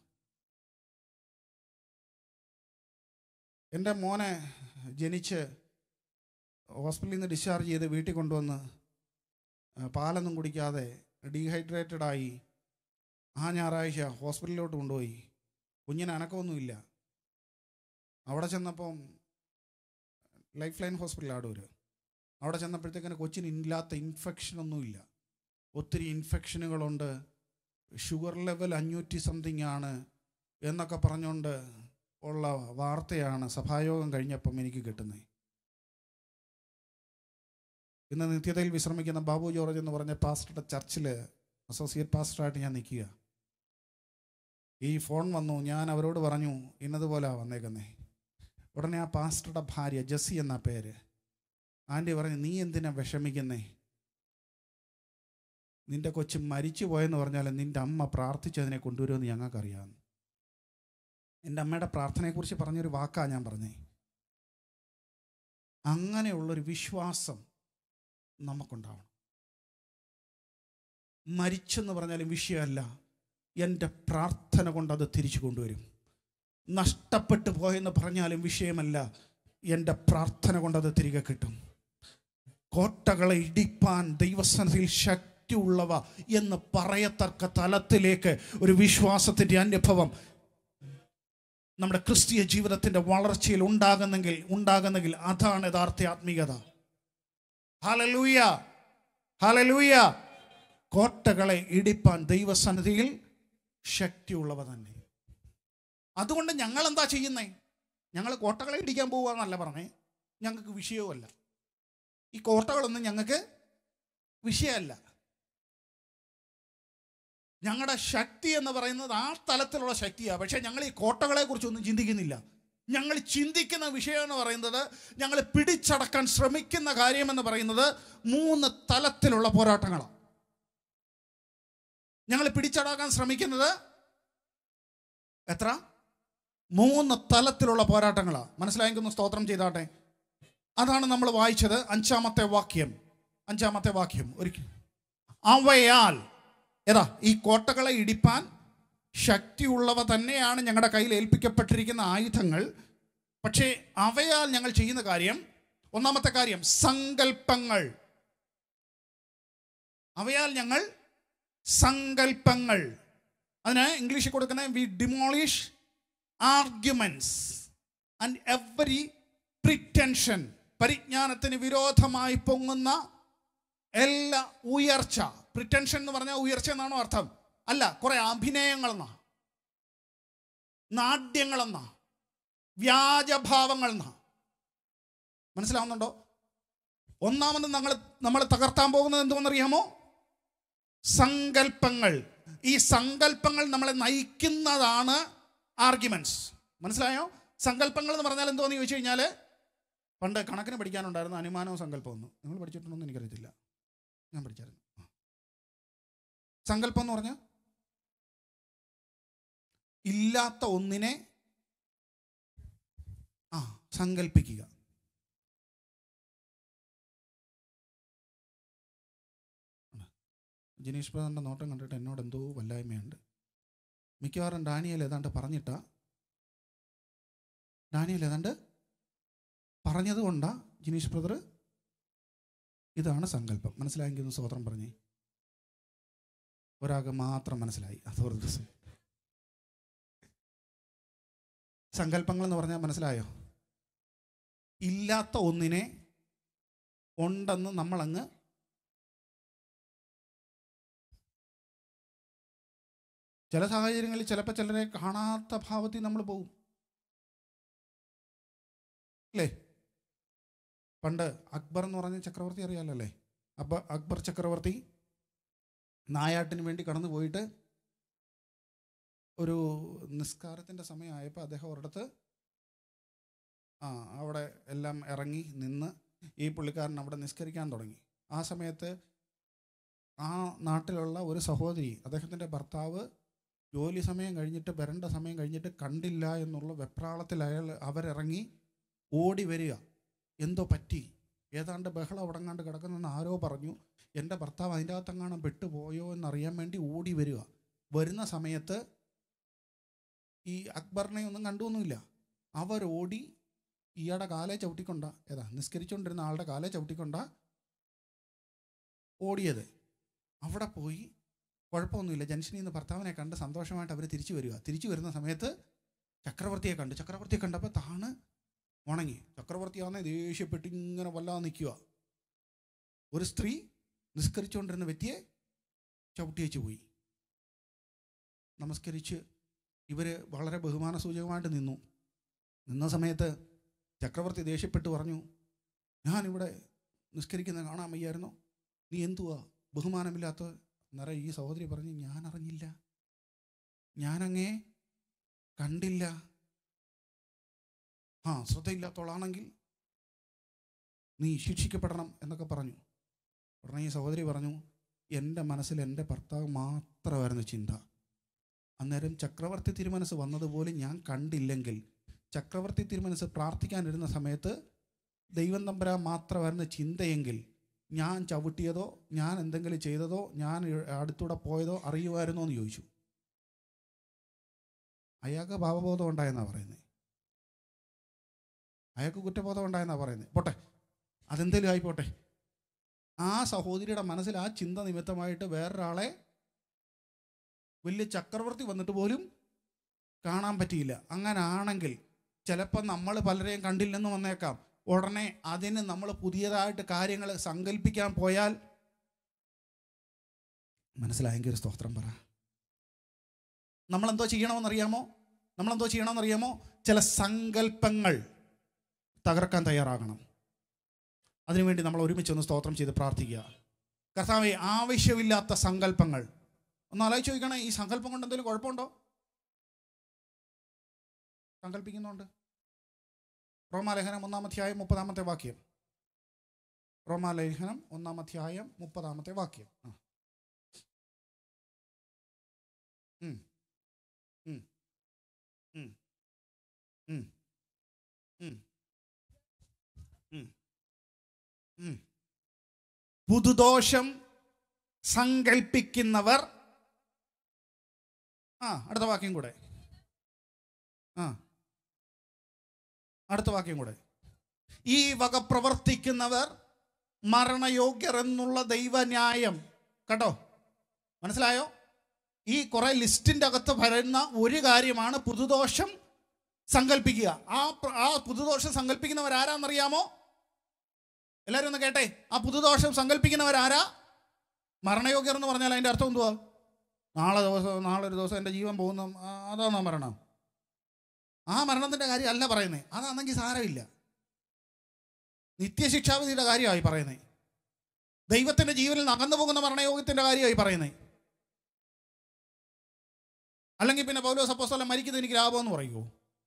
എൻ്റെ മോനെ ജനിച്ച് ഹോസ്പിറ്റലിൽ നിന്ന് ഡിസ്ചാർജ് ചെയ്ത് വീട്ടിൽ കൊണ്ടുവന്ന് ആ, പാലൊന്നും കുടിക്കാതെ ഡീഹൈഡ്രേറ്റഡ് ആയി ആ ഞായറാഴ്ച ഹോസ്പിറ്റലിലോട്ട് കൊണ്ടുപോയി കുഞ്ഞിന് അനക്കമൊന്നുമില്ല അവിടെ ചെന്നപ്പം ലൈഫ് ലൈൻ ഹോസ്പിറ്റൽ ആടൂർ അവിടെ ചെന്നപ്പോഴത്തേക്കിന് കൊച്ചിന് ഇല്ലാത്ത ഇൻഫെക്ഷനൊന്നുമില്ല ഒത്തിരി ഇൻഫെക്ഷനുകളുണ്ട് ഷുഗർ ലെവൽ അഞ്ഞൂറ്റി സംതിങ് ആണ് എന്നൊക്കെ പറഞ്ഞുകൊണ്ട് ഉള്ള വാർത്തയാണ് സഭായോഗം കഴിഞ്ഞപ്പം എനിക്ക് കിട്ടുന്നത് ഇന്ന് നിത്യതയിൽ വിശ്രമിക്കുന്ന ബാബു ജോർജ് എന്ന് പറഞ്ഞ പാസ്റ്ററുടെ ചർച്ചിൽ അസോസിയേറ്റ് പാസ്റ്ററായിട്ട് ഞാൻ നിൽക്കുക ഈ ഫോൺ വന്നു ഞാൻ അവരോട് പറഞ്ഞു ഇന്നതുപോലെ വന്നേക്കുന്നേ ഉടനെ ആ പാസ്റ്ററുടെ ഭാര്യ ജസ്സി എന്ന പേര് ആൻറ്റി പറഞ്ഞു നീ എന്തിനാ വിഷമിക്കുന്നേ നിന്റെ കൊച്ചു മരിച്ചു പോയെന്ന് പറഞ്ഞാൽ നിന്റെ അമ്മ പ്രാർത്ഥിച്ചതിനെ കൊണ്ടുവരുമെന്ന് ഞങ്ങൾക്കറിയാം എൻ്റെ അമ്മയുടെ പ്രാർത്ഥനയെക്കുറിച്ച് പറഞ്ഞൊരു വാക്കാണ് ഞാൻ പറഞ്ഞേ അങ്ങനെയുള്ളൊരു വിശ്വാസം നമുക്കുണ്ടാവണം മരിച്ചെന്ന് പറഞ്ഞാലും വിഷയമല്ല എൻ്റെ പ്രാർത്ഥന കൊണ്ട് അത് തിരിച്ചു കൊണ്ടുവരും നഷ്ടപ്പെട്ടു പോയെന്ന് പറഞ്ഞാലും വിഷയമല്ല എൻ്റെ പ്രാർത്ഥന കൊണ്ട് അത് തിരികെ കിട്ടും കോട്ടകളെ ഇടിപ്പാൻ ദൈവസന്നിധിയിൽ ശക്തിയുള്ളവ എന്ന് പറയത്തക്ക തലത്തിലേക്ക് ഒരു വിശ്വാസത്തിൻ്റെ അനുഭവം നമ്മുടെ ക്രിസ്തീയ ജീവിതത്തിൻ്റെ വളർച്ചയിൽ ഉണ്ടാകുന്നെങ്കിൽ ഉണ്ടാകുന്നെങ്കിൽ അതാണ് യഥാർത്ഥ ആത്മീയത ഹലലൂയ ഹലലൂയ കോട്ടകളെ ഇടിപ്പാൻ ദൈവസന്നിധിയിൽ ശക്തിയുള്ളവ തന്നെ അതുകൊണ്ട് ഞങ്ങൾ എന്താ ചെയ്യുന്നേ ഞങ്ങൾ കോട്ടകളെ ഇടിക്കാൻ പോവുകയെന്നല്ല പറഞ്ഞേ ഞങ്ങൾക്ക് വിഷയവുമല്ല ഈ കോട്ടകളൊന്നും ഞങ്ങൾക്ക് വിഷയമല്ല ഞങ്ങളുടെ ശക്തി എന്ന് പറയുന്നത് ആ തലത്തിലുള്ള ശക്തിയാണ് പക്ഷേ ഞങ്ങൾ ഈ കോട്ടകളെ കുറിച്ചൊന്നും ചിന്തിക്കുന്നില്ല ഞങ്ങൾ ചിന്തിക്കുന്ന വിഷയം എന്ന് പറയുന്നത് ഞങ്ങൾ പിടിച്ചടക്കാൻ ശ്രമിക്കുന്ന കാര്യമെന്ന് പറയുന്നത് മൂന്ന് തലത്തിലുള്ള പോരാട്ടങ്ങളാണ് ഞങ്ങൾ പിടിച്ചടക്കാൻ ശ്രമിക്കുന്നത് എത്ര മൂന്ന് തലത്തിലുള്ള പോരാട്ടങ്ങളാണ് മനസ്സിലായെങ്കിൽ സ്തോത്രം ചെയ്താട്ടെ അതാണ് നമ്മൾ വായിച്ചത് അഞ്ചാമത്തെ വാക്യം അഞ്ചാമത്തെ വാക്യം ഒരിക്കൽ അവയാൽ ഏതാ ഈ കോട്ടകളെ ഇടിപ്പാൻ ശക്തിയുള്ളവ തന്നെയാണ് ഞങ്ങളുടെ കയ്യിൽ ഏൽപ്പിക്കപ്പെട്ടിരിക്കുന്ന ആയുധങ്ങൾ പക്ഷേ അവയാൽ ഞങ്ങൾ ചെയ്യുന്ന കാര്യം ഒന്നാമത്തെ കാര്യം സങ്കല്പങ്ങൾ അവയാൽ ഞങ്ങൾ സങ്കല്പങ്ങൾ അതിന് ഇംഗ്ലീഷിൽ കൊടുക്കുന്ന we demolish arguments and every pretension പരിജ്ഞാനത്തിന് വിരോധമായി പൊങ്ങുന്ന എല്ലാ ഉയർച്ച പ്രിറ്റൻഷൻ എന്ന് പറഞ്ഞാൽ ഉയർച്ച എന്നാണോ അർത്ഥം അല്ല കുറെ അഭിനയങ്ങൾ എന്നാ നാട്യങ്ങളെന്നാ വ്യാജഭാവങ്ങൾ എന്നാ മനസ്സിലാവുന്നുണ്ടോ ഒന്നാമത് നമ്മൾ നമ്മൾ തകർത്താൻ പോകുന്നത് എന്തുവെന്നറിയാമോ സങ്കല്പങ്ങൾ ഈ സങ്കല്പങ്ങൾ നമ്മളെ നയിക്കുന്നതാണ് ആർഗ്യുമെന്റ്സ് മനസ്സിലായോ സങ്കല്പങ്ങൾ എന്ന് പറഞ്ഞാൽ എന്തോന്ന് ചോദിച്ചു കഴിഞ്ഞാൽ പണ്ട് കണക്കിന് പഠിക്കാനുണ്ടായിരുന്ന അനുമാനവും സങ്കല്പമൊന്നും നിങ്ങൾ പഠിച്ചിട്ടുണ്ടോ എന്ന് എനിക്കറിയത്തില്ല ഞാൻ പഠിച്ചായിരുന്നു ആ. സങ്കല്പം എന്ന് പറഞ്ഞാൽ ഇല്ലാത്ത ഒന്നിനെ ആ സങ്കല്പിക്കുക ജിനീഷ് പ്രധാൻ്റെ നോട്ടം കണ്ടിട്ട് എന്നോട് എന്തോ വല്ലായ്മയുണ്ട് മിക്കവാറും ഡാനിയൽ ഏതാണ്ട് പറഞ്ഞിട്ടാ ഡാനിയൽ ഏതാണ്ട് പറഞ്ഞത് കൊണ്ടാ ജിനീഷ് ബ്രദർ ഇതാണ് സങ്കല്പം മനസ്സിലായെങ്കിൽ ഒന്ന് സ്വതന്ത്രം പറഞ്ഞേ ഒരാൾക്ക് മാത്രം മനസ്സിലായി അതോർത്ത് സങ്കല്പങ്ങൾ എന്ന് പറഞ്ഞാൽ മനസ്സിലായോ ഇല്ലാത്ത ഒന്നിനെ ഉണ്ടെന്ന് നമ്മളങ്ങ് ചില സാഹചര്യങ്ങളിൽ ചിലപ്പോൾ ചിലരെ കാണാത്ത ഭാവത്തിൽ നമ്മൾ പോകും അല്ലേ പണ്ട് അക്ബർ എന്ന് പറഞ്ഞ ചക്രവർത്തി അറിയാലോ അല്ലേ അപ്പൊ അക്ബർ ചക്രവർത്തി നായാട്ടിന് വേണ്ടി കടന്നു പോയിട്ട് ഒരു നിസ്കാരത്തിൻ്റെ സമയമായപ്പോൾ അദ്ദേഹം ഒരിടത്ത് ആ അവിടെ എല്ലാം ഇറങ്ങി നിന്ന് ഈ പുള്ളിക്കാരൻ അവിടെ നിസ്കരിക്കാൻ തുടങ്ങി ആ സമയത്ത് ആ നാട്ടിലുള്ള ഒരു സഹോദരി അദ്ദേഹത്തിൻ്റെ ഭർത്താവ് ജോലി സമയം കഴിഞ്ഞിട്ട് വരേണ്ട സമയം കഴിഞ്ഞിട്ട് കണ്ടില്ല എന്നുള്ള വെപ്രാളത്തിൽ അയാൾ അവരിറങ്ങി ഓടി വരിക എന്തോ പറ്റി ഏതാണ്ട് ബഹളം അവിടെങ്ങാണ്ട് കിടക്കുന്നെന്ന് ആരോ പറഞ്ഞു എൻ്റെ ഭർത്താവ് അതിൻ്റെ അകത്തെങ്ങാനും പെട്ടുപോയോ എന്നറിയാൻ വേണ്ടി ഓടി വരിക വരുന്ന സമയത്ത് ഈ അക്ബറിനെ ഒന്നും കണ്ടുവൊന്നുമില്ല അവരോടി ഇയാളുടെ കാലെ ചവിട്ടിക്കൊണ്ട ഏതാ നിസ്കരിച്ചുകൊണ്ടിരുന്ന ആളുടെ കാലെ ചവിട്ടിക്കൊണ്ട ഓടിയത് അവിടെ പോയി കുഴപ്പമൊന്നുമില്ല ജംഗ്ഷനിൽ നിന്ന് ഭർത്താവിനെ കണ്ട് സന്തോഷമായിട്ട് അവർ തിരിച്ചു വരിക തിരിച്ചു വരുന്ന സമയത്ത് ചക്രവർത്തിയെ കണ്ടു ചക്രവർത്തിയെ കണ്ടപ്പോൾ താണ് ഉണങ്ങി ചക്രവർത്തിയാണെ ദേഷ്യപ്പെട്ട് ഇങ്ങനെ വല്ലാതെ നിൽക്കുക ഒരു സ്ത്രീ നിസ്കരിച്ചുകൊണ്ടിരുന്ന വ്യക്തിയെ ചവിട്ടിയേച്ച് പോയി നമസ്കരിച്ച് ഇവർ വളരെ ബഹുമാന സൂചകമായിട്ട് നിന്നു നിന്ന സമയത്ത് ചക്രവർത്തി ദേഷ്യപ്പെട്ട് പറഞ്ഞു ഞാനിവിടെ നിസ്കരിക്കുന്നത് കാണാൻ വയ്യായിരുന്നോ നീ എന്തുവാ ബഹുമാനമില്ലാത്ത അന്നേരം ഈ സഹോദരി പറഞ്ഞു ഞാൻ അറിഞ്ഞില്ല ഞാനങ്ങേ കണ്ടില്ല ആ ശ്രദ്ധയില്ലാത്തോളാണെങ്കിൽ നീ ശിക്ഷിക്കപ്പെടണം എന്നൊക്കെ പറഞ്ഞു ഉടനെ ഈ സഹോദരി പറഞ്ഞു എൻ്റെ മനസ്സിൽ എൻ്റെ ഭർത്താവ് മാത്രമായിരുന്നു ചിന്ത അന്നേരം ചക്രവർത്തി തിരുമനസ് വന്നതുപോലെ ഞാൻ കണ്ടില്ലെങ്കിൽ ചക്രവർത്തി തിരുമനസ് പ്രാർത്ഥിക്കാനിരുന്ന സമയത്ത് ദൈവം തമ്പരാ മാത്രമായിരുന്നു ചിന്തയെങ്കിൽ ഞാൻ ചവിട്ടിയതോ ഞാൻ എന്തെങ്കിലും ചെയ്തതോ ഞാൻ അടുത്തൂടെ പോയതോ അറിയുമായിരുന്നോ എന്ന് ചോദിച്ചു അയാൾക്ക് ഭാവബോധം ഉണ്ടായെന്നാണ് പറയുന്നത് അയാൾക്ക് കുറ്റബോധം ഉണ്ടായെന്നാണ് പറയുന്നത് പോട്ടെ അതെന്തേലും ആയിപ്പോട്ടെ ആ സഹോദരിയുടെ മനസ്സിൽ ആ ചിന്ത നിമിത്തമായിട്ട് വേറൊരാളെ വലിയ ചക്രവർത്തി വന്നിട്ട് പോലും കാണാൻ പറ്റിയില്ല അങ്ങനെ ആണെങ്കിൽ ചിലപ്പോൾ നമ്മൾ പലരെയും കണ്ടില്ലെന്ന് വന്നേക്കാം ഉടനെ അതിന് നമ്മൾ പുതിയതായിട്ട് കാര്യങ്ങൾ സങ്കല്പിക്കാൻ പോയാൽ മനസ്സിലായെങ്കിൽ ഒരു സ്തോത്രം പറ നമ്മളെന്തോ ചെയ്യണമെന്നറിയാമോ നമ്മളെന്തോ ചെയ്യണമെന്നറിയാമോ ചില സങ്കല്പങ്ങൾ തകർക്കാൻ തയ്യാറാകണം അതിനുവേണ്ടി നമ്മൾ ഒരുമിച്ച് ഒന്ന് സ്തോത്രം ചെയ്ത് പ്രാർത്ഥിക്കുക കർത്താവെ ആവശ്യമില്ലാത്ത സങ്കല്പങ്ങൾ ഒന്ന് ആലോചിച്ച് ചോദിക്കണേ ഈ സങ്കല്പം കൊണ്ട് എന്തെങ്കിലും കുഴപ്പമുണ്ടോ സങ്കല്പിക്കുന്നുണ്ട് റോമാലേഖനം ഒന്നാം അധ്യായം മുപ്പതാമത്തെ വാക്യം റോമാലേഖനം ഒന്നാം അധ്യായം മുപ്പതാമത്തെ വാക്യം ആ. ഉം. ഉം. ഉം. ഉം. ഉം. ഉം. ഉം. പുതുദോഷം സങ്കൽപ്പിക്കുന്നവർ ആ അടുത്ത വാക്യം കൂടെ ആ അടുത്ത വാക്യം കൂടെ ഈ വക പ്രവർത്തിക്കുന്നവർ മരണയോഗ്യർ എന്നുള്ള ദൈവന്യായം കേട്ടോ മനസ്സിലായോ ഈ കുറെ ലിസ്റ്റിൻ്റെ അകത്ത് വരുന്ന ഒരു കാര്യമാണ് പുതുദോഷം സങ്കല്പിക്കുക ആ പ്ര- ആ പുതുദോഷം സങ്കല്പിക്കുന്നവർ ആരാന്നറിയാമോ എല്ലാവരും ഒന്ന് കേട്ടെ ആ പുതുദോഷം സങ്കല്പിക്കുന്നവർ ആരാ മരണയോഗ്യർ എന്ന് പറഞ്ഞാൽ അതിൻ്റെ അർത്ഥം എന്തുവാ നാളെ ദിവസം നാളെ ഒരു ദിവസം എൻ്റെ ജീവൻ പോകുന്ന ആ, അതാണോ മരണം ആ മരണത്തിൻ്റെ കാര്യം അല്ല പറയുന്നത് അതാണെങ്കിൽ സാരമില്ല നിത്യശിക്ഷാവിധിയുടെ കാര്യമായി പറയുന്നത് ദൈവത്തിൻ്റെ ജീവനിൽ നകന്നു പോകുന്ന മരണയോഗത്തിൻ്റെ കാര്യമായി പറയുന്നത് അല്ലെങ്കിൽ പിന്നെ പൗലോസ് അപ്പോസ്തലൻ മരിക്കുന്നത് എനിക്ക് ലാഭമെന്ന് പറയുമോ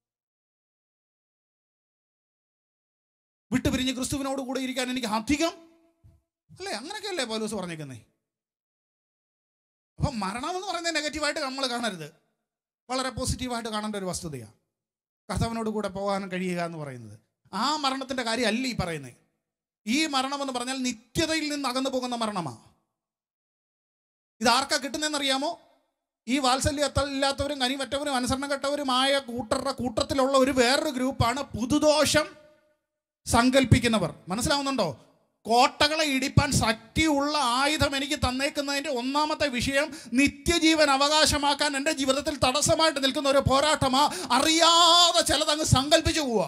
വിട്ടുപിരിഞ്ഞ് ക്രിസ്തുവിനോട് കൂടെ ഇരിക്കാൻ എനിക്ക് അധികം അല്ലേ അങ്ങനെയൊക്കെയല്ലേ പൗലോസ് പറഞ്ഞേക്കുന്നേ അപ്പം മരണം എന്ന് പറയുന്നത് നെഗറ്റീവായിട്ട് നമ്മൾ കാണരുത് വളരെ പോസിറ്റീവായിട്ട് കാണേണ്ട ഒരു വസ്തുതയാണ് കർത്താവിനോട് കൂടെ പോകാൻ കഴിയുക എന്ന് പറയുന്നത് ആ മരണത്തിൻ്റെ കാര്യമല്ല ഈ പറയുന്നത് ഈ മരണം എന്ന് പറഞ്ഞാൽ നിത്യതയിൽ നിന്ന് അകന്നു പോകുന്ന മരണമാണ് ഇത് ആർക്കാ കിട്ടുന്നതെന്നറിയാമോ ഈ വാത്സല്യമില്ലാത്തവരും കനിവറ്റവരും അനുസരണം കെട്ടവരുമായ കൂട്ടരുടെ കൂട്ടത്തിലുള്ള ഒരു വേറൊരു ഗ്രൂപ്പാണ് പുതുദോഷം സങ്കല്പിക്കുന്നവർ മനസ്സിലാവുന്നുണ്ടോ കോട്ടകളെ ഇടിപ്പാൻ ശക്തിയുള്ള ആയുധം എനിക്ക് തന്നേക്കുന്നതിൻ്റെ ഒന്നാമത്തെ വിഷയം നിത്യജീവൻ അവകാശമാക്കാൻ എൻ്റെ ജീവിതത്തിൽ തടസ്സമായിട്ട് നിൽക്കുന്ന ഒരു പോരാട്ടമാ അറിയാതെ ചിലതങ്ങ് സങ്കല്പിച്ചു പോവുക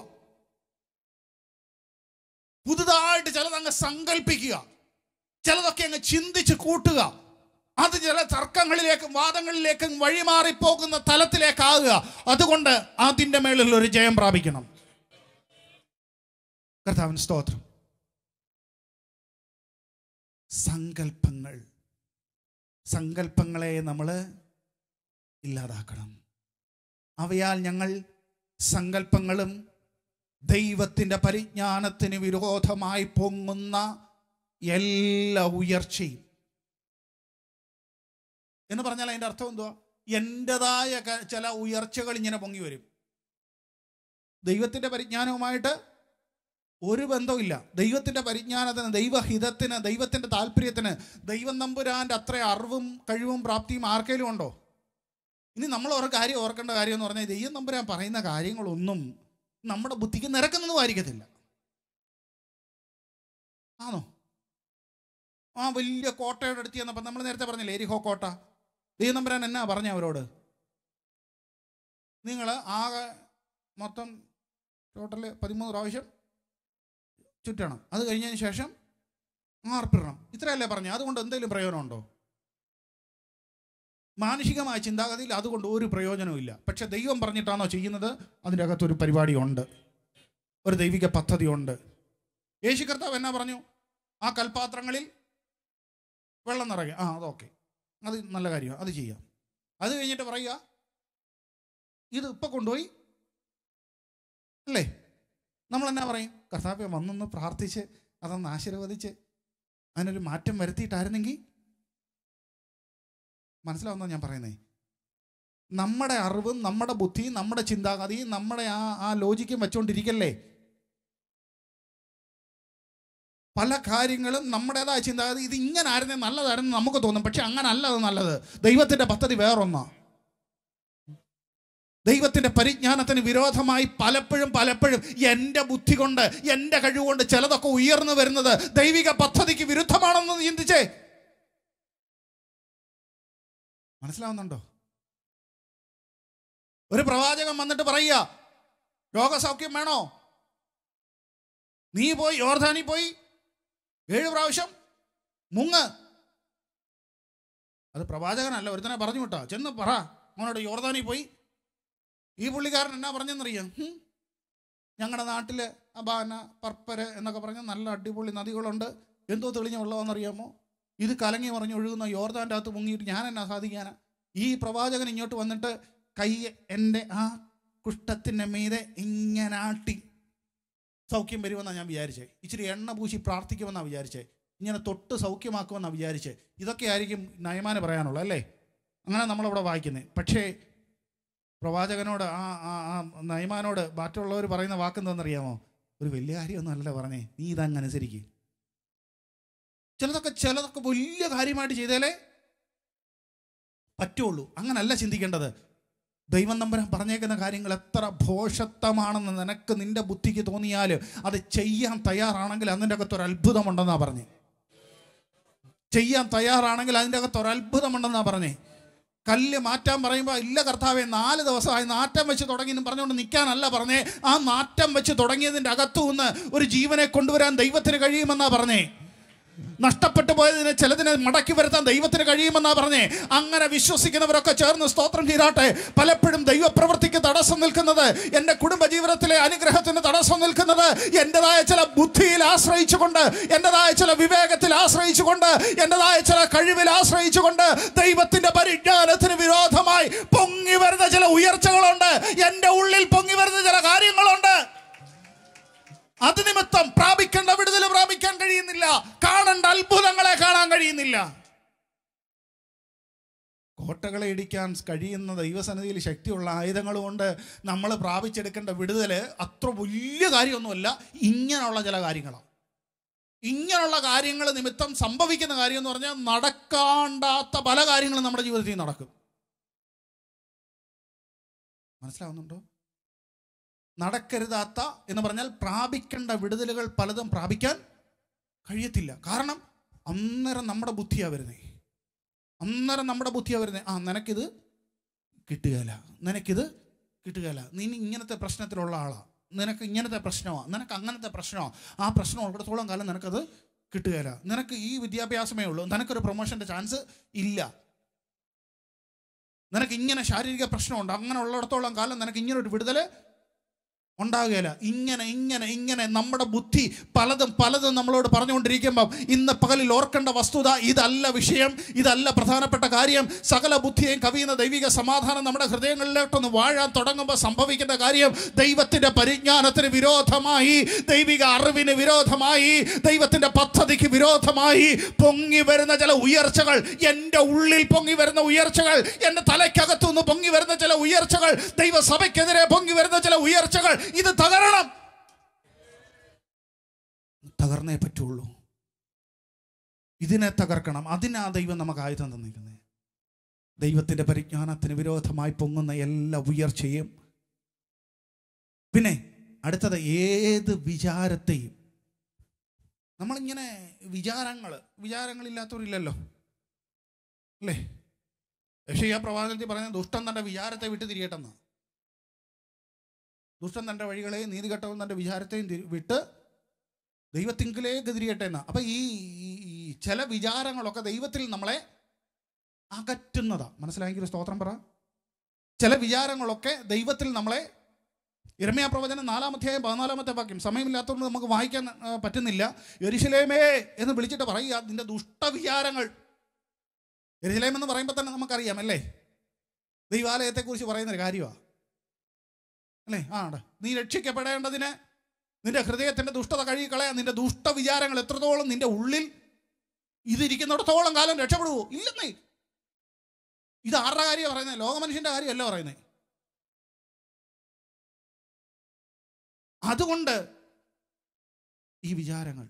പുതുതായിട്ട് ചിലതങ്ങ് സങ്കല്പിക്കുക ചിലതൊക്കെ അങ്ങ് ചിന്തിച്ച് കൂട്ടുക അത് ചില തർക്കങ്ങളിലേക്കും വാദങ്ങളിലേക്കും വഴിമാറിപ്പോകുന്ന തലത്തിലേക്കാകുക അതുകൊണ്ട് അതിൻ്റെ മേളിൽ ഒരു ജയം പ്രാപിക്കണം കർത്താവിന് സ്തോത്രം സങ്കല്പങ്ങൾ സങ്കല്പങ്ങളെ നമ്മൾ ഇല്ലാതാക്കണം അവയാൽ ഞങ്ങൾ സങ്കല്പങ്ങളും ദൈവത്തിൻ്റെ പരിജ്ഞാനത്തിന് വിരോധമായി പൊങ്ങുന്ന എല്ലാ ഉയർച്ചയും എന്ന് പറഞ്ഞാൽ അതിൻ്റെ അർത്ഥം എന്തുവാ എൻ്റെതായ ക- ചില ഉയർച്ചകൾ ഇങ്ങനെ പൊങ്ങി വരും ദൈവത്തിൻ്റെ പരിജ്ഞാനവുമായിട്ട് ഒരു ബന്ധവുമില്ല ദൈവത്തിൻ്റെ പരിജ്ഞാനത്തിന് ദൈവഹിതത്തിന് ദൈവത്തിൻ്റെ താല്പര്യത്തിന് ദൈവം നമ്പുരാൻ്റെ അത്ര അറിവും കഴിവും പ്രാപ്തിയും ആർക്കേലും ഉണ്ടോ ഇനി നമ്മൾ ഒരു കാര്യം ഓർക്കേണ്ട കാര്യം എന്ന് പറഞ്ഞാൽ ദൈവം നമ്പുരാൻ പറയുന്ന കാര്യങ്ങളൊന്നും നമ്മുടെ ബുദ്ധിക്ക് നിരക്കുന്നതും ആയിരിക്കത്തില്ല ആണോ ആ വലിയ കോട്ടയുടെ അടുത്ത് ചെന്നപ്പോൾ നമ്മൾ നേരത്തെ പറഞ്ഞില്ലേ എരിഹോ കോട്ട ദൈവം നമ്പുരാൻ എന്നാ പറഞ്ഞ അവരോട് നിങ്ങൾ ആകെ മൊത്തം ടോട്ടൽ പതിമൂന്ന് പ്രാവശ്യം ചുറ്റണം അത് കഴിഞ്ഞതിന് ശേഷം ആർപ്പിടണം ഇത്രയല്ലേ പറഞ്ഞു അതുകൊണ്ട് എന്തെങ്കിലും പ്രയോജനമുണ്ടോ മാനുഷികമായ ചിന്താഗതിയിൽ അതുകൊണ്ട് ഒരു പ്രയോജനവും ഇല്ല പക്ഷെ ദൈവം പറഞ്ഞിട്ടാണോ ചെയ്യുന്നത് അതിൻ്റെ അകത്തൊരു പരിപാടിയുണ്ട് ഒരു ദൈവിക പദ്ധതിയുണ്ട് യേശു കർത്താവ് എന്നാ പറഞ്ഞു ആ കൽപാത്രങ്ങളിൽ വെള്ളം നിറയ്ക്കുക ആ അതൊക്കെ അത് നല്ല കാര്യമാണ് അത് ചെയ്യാം അത് കഴിഞ്ഞിട്ട് പറയുക ഇത് ഇപ്പം കൊണ്ടുപോയി അല്ലേ നമ്മൾ എന്നാ പറയും കർത്താവെ വന്നൊന്ന് പ്രാർത്ഥിച്ച് അതൊന്ന് ആശീർവദിച്ച് അതിനൊരു മാറ്റം വരുത്തിയിട്ടായിരുന്നെങ്കിൽ മനസ്സിലാവുന്ന ഞാൻ പറയുന്നേ നമ്മുടെ അറിവും നമ്മുടെ ബുദ്ധിയും നമ്മുടെ ചിന്താഗതിയും നമ്മുടെ ആ ആ ലോജിക്കും വെച്ചുകൊണ്ടിരിക്കല്ലേ പല കാര്യങ്ങളും നമ്മുടേതായ ചിന്താഗതി ഇത് ഇങ്ങനെ ആയിരുന്നേ നല്ലതായിരുന്നു നമുക്ക് തോന്നും പക്ഷെ അങ്ങനെ അല്ല അത് നല്ലത് ദൈവത്തിൻ്റെ പദ്ധതി വേറൊന്നാ ദൈവത്തിൻ്റെ പരിജ്ഞാനത്തിന് വിരോധമായി പലപ്പോഴും പലപ്പോഴും എൻ്റെ ബുദ്ധി കൊണ്ട് എൻ്റെ കഴിവുകൊണ്ട് ചിലതൊക്കെ ഉയർന്നു വരുന്നത് ദൈവിക പദ്ധതിക്ക് വിരുദ്ധമാണെന്ന് ചിന്തിച്ചേ മനസ്സിലാവുന്നുണ്ടോ ഒരു പ്രവാചകൻ വന്നിട്ട് പറയുക രോഗസൗഖ്യം വേണോ നീ പോയി യോർധാനി പോയി ഏഴ് പ്രാവശ്യം മുങ്ങ് അത് പ്രവാചകനല്ല ഒരുത്തനെ പറഞ്ഞു വിട്ടാ ചെന്ന് പറ അവനോട് യോർദാനി പോയി ഈ പുള്ളിക്കാരൻ എന്നാ പറഞ്ഞെന്നറിയാം ഹും. ഞങ്ങളുടെ നാട്ടിൽ അബാന പർപ്പര് എന്നൊക്കെ പറഞ്ഞ നല്ല അടിപൊളി നദികളുണ്ട് എന്തോ തെളിഞ്ഞ വെള്ളമെന്നറിയാമോ ഇത് കലങ്ങി മറിഞ്ഞ് ഒഴുകുന്ന യോർദാൻ്റെ അകത്ത് മുങ്ങിയിട്ട് ഞാൻ എന്നാ സാധിക്കാനാ ഈ പ്രവാചകൻ ഇങ്ങോട്ട് വന്നിട്ട് കൈ എൻ്റെ ആ കുഷ്ഠത്തിൻ്റെ മീതെ ഇങ്ങനെ ആട്ടി സൗഖ്യം വരുമെന്നാണ് ഞാൻ വിചാരിച്ചേ ഇച്ചിരി എണ്ണ പൂശി പ്രാർത്ഥിക്കുമെന്നാണ് വിചാരിച്ചേ ഇങ്ങനെ തൊട്ട് സൗഖ്യമാക്കുമെന്നാണ് വിചാരിച്ചേ ഇതൊക്കെ ആയിരിക്കും നയമാന് പറയാനുള്ളത് അല്ലേ അങ്ങനെ നമ്മളിവിടെ വായിക്കുന്നത് പക്ഷേ പ്രവാചകനോട് ആ ആ ആ നയമാനോട് മറ്റുള്ളവർ പറയുന്ന വാക്കെന്താണെന്നറിയാമോ ഒരു വലിയ കാര്യമൊന്നും അല്ലല്ലോ പറഞ്ഞേ നീ ഇതങ്ങ് അനുസരിക്ക് ചിലതൊക്കെ ചിലതൊക്കെ വലിയ കാര്യമായിട്ട് ചെയ്താലേ പറ്റുള്ളൂ അങ്ങനല്ല ചിന്തിക്കേണ്ടത് ദൈവം നമ്പരം പറഞ്ഞേക്കുന്ന കാര്യങ്ങൾ എത്ര ഭോഷത്വമാണെന്ന് നിനക്ക് നിന്റെ ബുദ്ധിക്ക് തോന്നിയാൽ അത് ചെയ്യാൻ തയ്യാറാണെങ്കിൽ അതിൻ്റെ അകത്ത് ഒരു അത്ഭുതമുണ്ടെന്നാ പറഞ്ഞേ ചെയ്യാൻ തയ്യാറാണെങ്കിൽ അതിൻ്റെ അകത്ത് ഒരു അത്ഭുതമുണ്ടെന്നാ പറഞ്ഞേ കല്ല് മാറ്റാൻ പറയുമ്പോൾ ഇല്ല കർത്താവെ നാല് ദിവസമായി നാറ്റം വെച്ച് തുടങ്ങി എന്ന് പറഞ്ഞുകൊണ്ട് നിൽക്കാനല്ല പറഞ്ഞേ ആ നാറ്റം വെച്ച് തുടങ്ങിയതിൻ്റെ അകത്തു നിന്ന് ഒരു ജീവനെ കൊണ്ടുവരാൻ ദൈവത്തിന് കഴിയുമെന്നാ പറഞ്ഞേ നഷ്ടപ്പെട്ടു പോയതിനെ ചിലതിനെ മടക്കി വരുത്താൻ ദൈവത്തിന് കഴിയുമെന്നാ പറഞ്ഞേ അങ്ങനെ വിശ്വസിക്കുന്നവരൊക്കെ ചേർന്ന് സ്തോത്രം ചെയ്താട്ടെ പലപ്പോഴും ദൈവപ്രവൃത്തിക്ക് തടസ്സം നിൽക്കുന്നത് എൻ്റെ കുടുംബജീവിതത്തിലെ അനുഗ്രഹത്തിന് തടസ്സം നിൽക്കുന്നത് എൻ്റെതായ ചില ബുദ്ധിയിൽ ആശ്രയിച്ചുകൊണ്ട് എൻ്റെതായ ചില വിവേകത്തിൽ ആശ്രയിച്ചുകൊണ്ട് എൻ്റെതായ ചില കഴിവിൽ ആശ്രയിച്ചുകൊണ്ട് ദൈവത്തിന്റെ പരിജ്ഞാനത്തിന് വിരോധമായി പൊങ്ങി വരുന്ന ചില ഉയർച്ചകളുണ്ട് എൻ്റെ ഉള്ളിൽ പൊങ്ങി വരുന്ന ചില കാര്യങ്ങളുണ്ട് അത് നിമിത്തം പ്രാപിക്കേണ്ട വിടുതൽ പ്രാപിക്കാൻ കഴിയുന്നില്ല കാണേണ്ട അത്ഭുതങ്ങളെ കാണാൻ കഴിയുന്നില്ല കോട്ടകളെ ഇടിക്കാൻ കഴിയുന്ന ദൈവസന്നിധിയിൽ ശക്തിയുള്ള ആയുധങ്ങൾ കൊണ്ട് നമ്മൾ പ്രാപിച്ചെടുക്കേണ്ട വിടുതൽ അത്ര വലിയ കാര്യമൊന്നുമല്ല ഇങ്ങനെയുള്ള ചില കാര്യങ്ങളാണ് ഇങ്ങനെയുള്ള കാര്യങ്ങൾ നിമിത്തം സംഭവിക്കുന്ന കാര്യം എന്ന് പറഞ്ഞാൽ നടക്കാണ്ടാത്ത പല കാര്യങ്ങളും നമ്മുടെ ജീവിതത്തിൽ നടക്കും മനസ്സിലാവുന്നുണ്ടോ നടക്കരുതാത്ത എന്ന് പറഞ്ഞാൽ പ്രാപിക്കേണ്ട വിടുതലുകൾ പലതും പ്രാപിക്കാൻ കഴിയത്തില്ല കാരണം അന്നേരം നമ്മുടെ ബുദ്ധിയാ വരുന്നേ അന്നേരം നമ്മുടെ ബുദ്ധിയാ വരുന്നേ ആ നിനക്കിത് കിട്ടുകയില്ല നിനക്കിത് കിട്ടുകയില്ല നീ ഇങ്ങനത്തെ പ്രശ്നത്തിലുള്ള ആളാ നിനക്ക് ഇങ്ങനത്തെ പ്രശ്നമാണ് നിനക്ക് അങ്ങനത്തെ പ്രശ്നമാണ് ആ പ്രശ്നം ഉള്ളിടത്തോളം കാലം നിനക്കത് കിട്ടുകയില്ല നിനക്ക് ഈ വിദ്യാഭ്യാസമേ ഉള്ളൂ നിനക്കൊരു പ്രൊമോഷൻ്റെ ചാൻസ് ഇല്ല നിനക്ക് ഇങ്ങനെ ശാരീരിക പ്രശ്നമുണ്ട് അങ്ങനെ ഉള്ളിടത്തോളം കാലം നിനക്ക് ഇങ്ങനെ ഒരു വിടുതൽ ഉണ്ടാകുകയില്ല ഇങ്ങനെ ഇങ്ങനെ ഇങ്ങനെ നമ്മുടെ ബുദ്ധി പലതും പലതും നമ്മളോട് പറഞ്ഞുകൊണ്ടിരിക്കുമ്പം ഇന്ന് പകലിൽ ഓർക്കേണ്ട വസ്തുത ഇതല്ല വിഷയം ഇതല്ല പ്രധാനപ്പെട്ട കാര്യം സകല ബുദ്ധിയെയും കവിയുന്ന ദൈവിക സമാധാനം നമ്മുടെ ഹൃദയങ്ങളിലോട്ടൊന്ന് വാഴാൻ തുടങ്ങുമ്പോൾ സംഭവിക്കേണ്ട കാര്യം ദൈവത്തിൻ്റെ പരിജ്ഞാനത്തിന് വിരോധമായി ദൈവിക അറിവിന് വിരോധമായി ദൈവത്തിൻ്റെ പദ്ധതിക്ക് വിരോധമായി പൊങ്ങി വരുന്ന ചില ഉയർച്ചകൾ എൻ്റെ ഉള്ളിൽ പൊങ്ങി വരുന്ന ഉയർച്ചകൾ എൻ്റെ തലയ്ക്കകത്തുനിന്ന് പൊങ്ങി വരുന്ന ചില ഉയർച്ചകൾ ദൈവസഭയ്ക്കെതിരെ പൊങ്ങി വരുന്ന ചില ഉയർച്ചകൾ ഇത് തകരണം തകർന്നേ പറ്റുള്ളൂ ഇതിനെ തകർക്കണം അതിനാ ദൈവം നമുക്ക് ആയുധം തന്നിരിക്കുന്നത് ദൈവത്തിൻ്റെ പരിജ്ഞാനത്തിന് വിരോധമായി പൊങ്ങുന്ന എല്ലാ ഉയർച്ചയും പിന്നെ അടുത്തത് ഏത് വിചാരത്തെയും നമ്മളിങ്ങനെ വിചാരങ്ങൾ വിചാരങ്ങളില്ലാത്തവരില്ലല്ലോ അല്ലേ യക്ഷയ പ്രവാചകത്തിൽ പറഞ്ഞ ദുഷ്ടൻ തൻ്റെ വിചാരത്തെ വിട്ട് തിരിയട്ടെന്ന് ദുഷ്ടൻ തൻ്റെ വഴികളെയും നീതികെട്ടവൻ തൻ്റെ വിചാരത്തെയും തിരി- വിട്ട് ദൈവത്തിങ്കിലേക്ക് തിരിയട്ടെ എന്ന് അപ്പം ഈ ഈ- ഈ ചില വിചാരങ്ങളൊക്കെ ദൈവത്തിൽ നമ്മളെ അകറ്റുന്നതാ മനസ്സിലായെങ്കിൽ ഒരു സ്തോത്രം പറ ചില വിചാരങ്ങളൊക്കെ ദൈവത്തിൽ നമ്മളെ ഇരമയ പ്രവചനം നാലാമധ്യായം പതിനാലാമത്തെ വാക്യം സമയമില്ലാത്തതുകൊണ്ട് നമുക്ക് വായിക്കാൻ ആ, പറ്റുന്നില്ല എരിശിലേമേ എന്ന് വിളിച്ചിട്ട് പറയുക നിന്റെ ദുഷ്ടവിചാരങ്ങൾ എരിശിലേം എന്ന് പറയുമ്പോൾ തന്നെ നമുക്കറിയാം അല്ലേ ദൈവാലയത്തെക്കുറിച്ച് പറയുന്നൊരു കാര്യമാണ് അല്ലേ ആ ഉണ്ട് നീ രക്ഷിക്കപ്പെടേണ്ടതിന് നിന്റെ ഹൃദയത്തിന്റെ ദുഷ്ടത കഴുകിക്കളയാൻ നിന്റെ ദുഷ്ട വിചാരങ്ങൾ എത്രത്തോളം നിന്റെ ഉള്ളിൽ ഇതിരിക്കുന്നിടത്തോളം കാലം രക്ഷപ്പെടുവോ ഇല്ലെന്നേ ഇത് ആരുടെ കാര്യമാണ് പറയുന്നത് ലോകമനുഷ്യന്റെ കാര്യമല്ല പറയുന്നത് അതുകൊണ്ട് ഈ വിചാരങ്ങൾ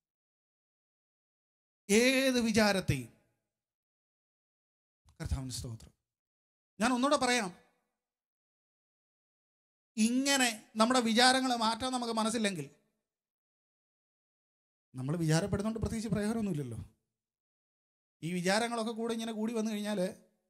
ഏത് വിചാരത്തെയും കർത്താവിന് സ്തോത്രം ഞാൻ ഒന്നുകൂടെ പറയാം ഇങ്ങനെ നമ്മുടെ വിചാരങ്ങൾ മാറ്റാൻ നമുക്ക് മനസ്സില്ലെങ്കിൽ നമ്മൾ വിചാരപ്പെടുന്നതുകൊണ്ട് പ്രത്യേകിച്ച് പ്രയോജനമൊന്നുമില്ലല്ലോ ഈ വിചാരങ്ങളൊക്കെ കൂടെ ഇങ്ങനെ കൂടി വന്നു കഴിഞ്ഞാൽ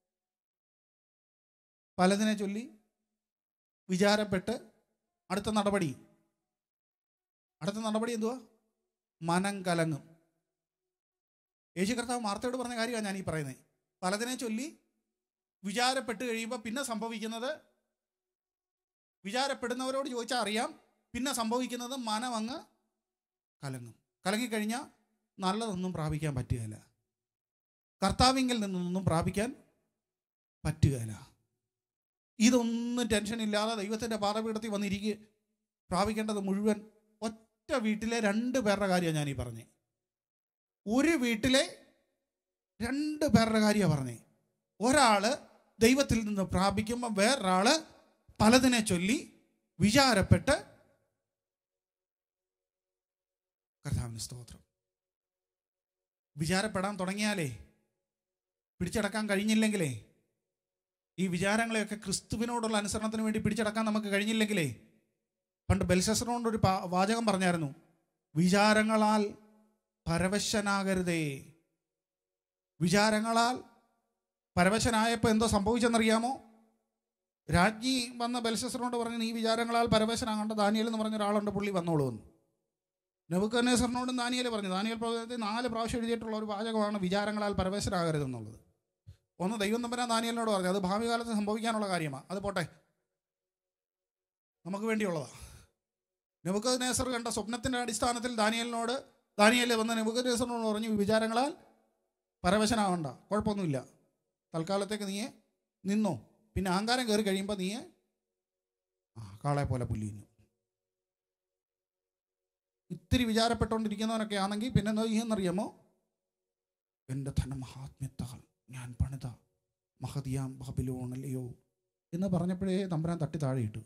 പലതിനെ ചൊല്ലി വിചാരപ്പെട്ട് അടുത്ത നടപടി അടുത്ത നടപടി എന്തുവാ മനം കലങ്ങും യേശു കർത്താവ് മാർത്തയോട് പറഞ്ഞ കാര്യമാണ് ഞാൻ ഈ പറയുന്നത് പലതിനെ ചൊല്ലി വിചാരപ്പെട്ട് കഴിയുമ്പോൾ പിന്നെ സംഭവിക്കുന്നത് വിചാരപ്പെടുന്നവരോട് ചോദിച്ചാൽ അറിയാം പിന്നെ സംഭവിക്കുന്നത് മനം അങ്ങ് കലങ്ങും കലങ്ങിക്കഴിഞ്ഞാൽ നല്ലതൊന്നും പ്രാപിക്കാൻ പറ്റുകയില്ല കർത്താവിങ്കിൽ നിന്നൊന്നും പ്രാപിക്കാൻ പറ്റുകയില്ല ഇതൊന്നും ടെൻഷൻ ഇല്ലാതെ ദൈവത്തിൻ്റെ പാതപീഠത്തിൽ വന്നിരിക്കുക പ്രാപിക്കേണ്ടത് മുഴുവൻ ഒറ്റ വീട്ടിലെ രണ്ട് പേരുടെ കാര്യമാണ് ഞാൻ ഈ പറഞ്ഞത് ഒരു വീട്ടിലെ രണ്ട് പേരുടെ കാര്യമാണ് പറഞ്ഞത് ഒരാള് ദൈവത്തിൽ നിന്ന് പ്രാപിക്കുമ്പോൾ വേറൊരാള് പലതിനെ ചൊല്ലി വിചാരപ്പെട്ട് കർത്താവിന് സ്തോത്രം വിചാരപ്പെടാൻ തുടങ്ങിയാലേ പിടിച്ചടക്കാൻ കഴിഞ്ഞില്ലെങ്കിലേ ഈ വിചാരങ്ങളെയൊക്കെ ക്രിസ്തുവിനോടുള്ള അനുസരണത്തിന് വേണ്ടി പിടിച്ചടക്കാൻ നമുക്ക് കഴിഞ്ഞില്ലെങ്കിലേ പണ്ട് ബെൽസസറിനോട് ഒരു പാ- വാചകം പറഞ്ഞായിരുന്നു വിചാരങ്ങളാൽ പരവശനാകരുതേ വിചാരങ്ങളാൽ പരവശനായപ്പോൾ എന്തോ സംഭവിച്ചെന്നറിയാമോ രാജ്ഞി വന്ന ബെൽസസറിനോട് പറഞ്ഞു നീ വിചാരങ്ങളാൽ പരവശനാകേണ്ട ദാനിയൽ എന്ന് പറഞ്ഞ ഒരാളുണ്ട് പുള്ളി വന്നോളൂ എന്ന് നെബുക്കനേസറിനോടും ദാനിയൽ പറഞ്ഞു ദാനിയൽ പ്രവചനത്തിൽ നാല് പ്രാവശ്യം എഴുതിയിട്ടുള്ള ഒരു വാചകമാണ് വിചാരങ്ങളാൽ പരവേശരാകരുതെന്നുള്ളത് ഒന്ന് ദൈവം തമ്പരാൻ ദാനിയലിനോട് പറഞ്ഞു അത് ഭാവി കാലത്ത് സംഭവിക്കാനുള്ള കാര്യമാണ് അത് പോട്ടെ നമുക്ക് വേണ്ടിയുള്ളതാ നെബുക്കനേസർ കണ്ട സ്വപ്നത്തിൻ്റെ അടിസ്ഥാനത്തിൽ ദാനിയലിനോട് ദാനിയൽ വന്ന നെബുക്കനേസറിനോട് പറഞ്ഞു "ഈ വിചാരങ്ങളാൽ പരവശനാവണ്ട കുഴപ്പമൊന്നുമില്ല തൽക്കാലത്തേക്ക് നീയെ നിന്നോ പിന്നെ അഹങ്കാരം കയറി കഴിയുമ്പോൾ നീയെ ആ കാളെ പോലെ പുല്ലിയുന്നു ഇത്തിരി വിചാരപ്പെട്ടുകൊണ്ടിരിക്കുന്നവനൊക്കെ ആണെങ്കിൽ പിന്നെ എന്താ ചെയ്യുമെന്നറിയാമോ എൻ്റെ ധനമഹാത്മ്യത്താൽ ഞാൻ പണിത മഹതിയാം ബബിലോണല്ലയോ എന്ന് പറഞ്ഞപ്പോഴേ തമ്പുരാൻ തട്ടി താഴെയിട്ടു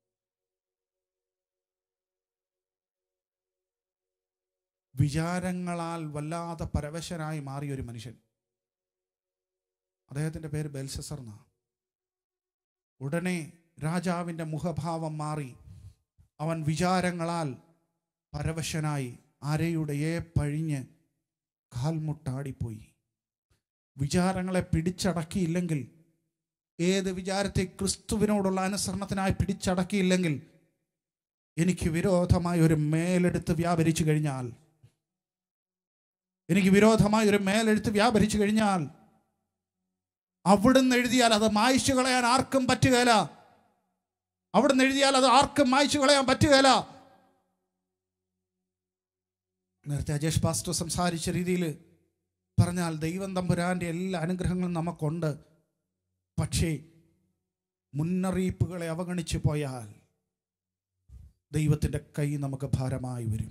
വിചാരങ്ങളാൽ വല്ലാതെ പരവശനായി മാറിയ ഒരു മനുഷ്യൻ അദ്ദേഹത്തിൻ്റെ പേര് ബെൽസസർ എന്നാ ഉടനെ രാജാവിൻ്റെ മുഖഭാവം മാറി അവൻ വിചാരങ്ങളാൽ പരവശനായി അരയുടെയെ പഴിഞ്ഞ് കാൽമുട്ടാടിപ്പോയി വിചാരങ്ങളെ പിടിച്ചടക്കിയില്ലെങ്കിൽ ഏത് വിചാരത്തെ ക്രിസ്തുവിനോടുള്ള അനുസരണത്തിനായി പിടിച്ചടക്കിയില്ലെങ്കിൽ എനിക്ക് വിരോധമായി ഒരു മേലെടുത്ത് വ്യാപരിച്ചു കഴിഞ്ഞാൽ എനിക്ക് വിരോധമായി ഒരു മേലെടുത്ത് വ്യാപരിച്ചു കഴിഞ്ഞാൽ അവിടുന്ന് എഴുതിയാൽ അത് മായ്ച്ചു കളയാൻ ആർക്കും പറ്റുകയില്ല അവിടുന്ന് എഴുതിയാൽ അത് ആർക്കും മായ്ച്ചു കളയാൻ പറ്റുകയില്ല നേരത്തെ അജേഷ് പാസ്റ്റർ സംസാരിച്ച രീതിയിൽ പറഞ്ഞാൽ ദൈവം തമ്പുരാൻ്റെ എല്ലാ അനുഗ്രഹങ്ങളും നമുക്കുണ്ട് പക്ഷേ മുന്നറിയിപ്പുകളെ അവഗണിച്ചു പോയാൽ ദൈവത്തിൻ്റെ കൈ നമുക്ക് ഭാരമായി വരും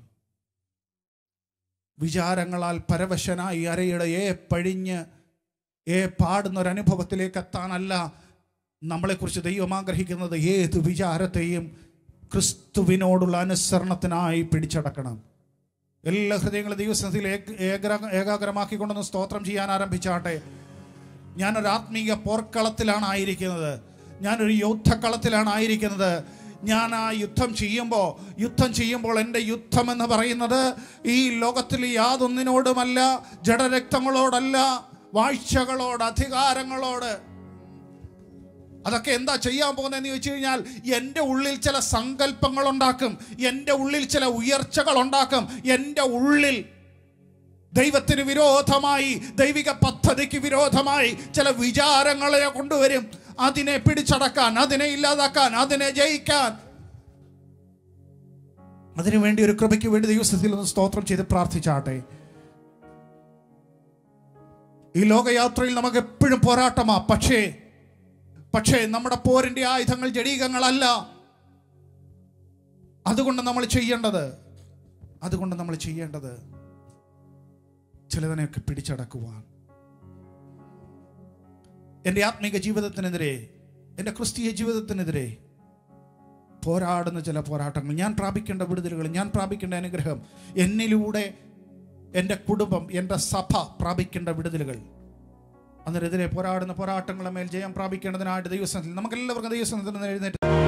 വിചാരങ്ങളാൽ പരവശനായി അരയുടെ ഏ പഴിഞ്ഞ് ഏ പാടുന്ന ഒരു അനുഭവത്തിലേക്ക് എത്താനല്ല നമ്മളെക്കുറിച്ച് ദൈവം ആഗ്രഹിക്കുന്നത് ഏത് വിചാരത്തെയും ക്രിസ്തുവിനോടുള്ള അനുസരണത്തിനായി പിടിച്ചടക്കണം എല്ലാ ഹൃദയങ്ങളും ദൈവസനത്തിൽ ഏകാഗ്രമാക്കിക്കൊണ്ടൊന്ന് സ്തോത്രം ചെയ്യാൻ ആരംഭിച്ചാട്ടെ ഞാനൊരു ആത്മീയ പോർക്കളത്തിലാണ് ആയിരിക്കുന്നത് ഞാനൊരു യുദ്ധക്കളത്തിലാണ് ആയിരിക്കുന്നത് ഞാൻ ആ യുദ്ധം ചെയ്യുമ്പോൾ യുദ്ധം ചെയ്യുമ്പോൾ എൻ്റെ യുദ്ധം എന്ന് പറയുന്നത് ഈ ലോകത്തിൽ യാതൊന്നിനോടുമല്ല ജഡരക്തങ്ങളോടല്ല വാഴ്ചകളോട് അധികാരങ്ങളോട് അതൊക്കെ എന്താ ചെയ്യാൻ പോകുന്നതെന്ന് ചോദിച്ചു കഴിഞ്ഞാൽ എൻ്റെ ഉള്ളിൽ ചില സങ്കല്പങ്ങൾ ഉണ്ടാക്കും എൻ്റെ ഉള്ളിൽ ചില ഉയർച്ചകൾ ഉണ്ടാക്കും എൻ്റെ ഉള്ളിൽ ദൈവത്തിന് വിരോധമായി ദൈവിക പദ്ധതിക്ക് വിരോധമായി ചില വിചാരങ്ങളെ കൊണ്ടുവരും അതിനെ പിടിച്ചടക്കാൻ അതിനെ ഇല്ലാതാക്കാൻ അതിനെ ജയിക്കാൻ അതിനുവേണ്ടി ഒരു കൃപയ്ക്ക് വേണ്ടി ദൈവസ്ഥത്തിൽ ഒന്ന് സ്തോത്രം ചെയ്ത് പ്രാർത്ഥിച്ചാട്ടെ ഈ ലോകയാത്രയിൽ നമുക്ക് എപ്പോഴും പോരാട്ടമാ പക്ഷേ പക്ഷേ നമ്മുടെ പോരിന്റെ ആയുധങ്ങൾ ജടീകങ്ങളല്ല അതുകൊണ്ട് നമ്മൾ ചെയ്യേണ്ടത് അതുകൊണ്ട് നമ്മൾ ചെയ്യേണ്ടത് ചിലതിനെയൊക്കെ പിടിച്ചടക്കുവാൻ എൻ്റെ ആത്മീക ജീവിതത്തിനെതിരെ എൻ്റെ ക്രിസ്തീയ ജീവിതത്തിനെതിരെ പോരാടുന്ന ചില പോരാട്ടങ്ങൾ ഞാൻ പ്രാപിക്കേണ്ട വിടുതലുകൾ ഞാൻ പ്രാപിക്കേണ്ട അനുഗ്രഹം എന്നിലൂടെ എൻ്റെ കുടുംബം എൻ്റെ സഭ പ്രാപിക്കേണ്ട വിടുതലുകൾ അതിനെതിരെ പോരാടുന്ന പോരാട്ടങ്ങളെ മേൽ ജയം പ്രാപിക്കേണ്ടതിനായിട്ട് ദൈവസ്ഥാനത്തിൽ നമുക്കെല്ലാവർക്കും ദൈവസ്ഥാനത്തിൽ നിന്ന് എഴുന്നേറ്റ്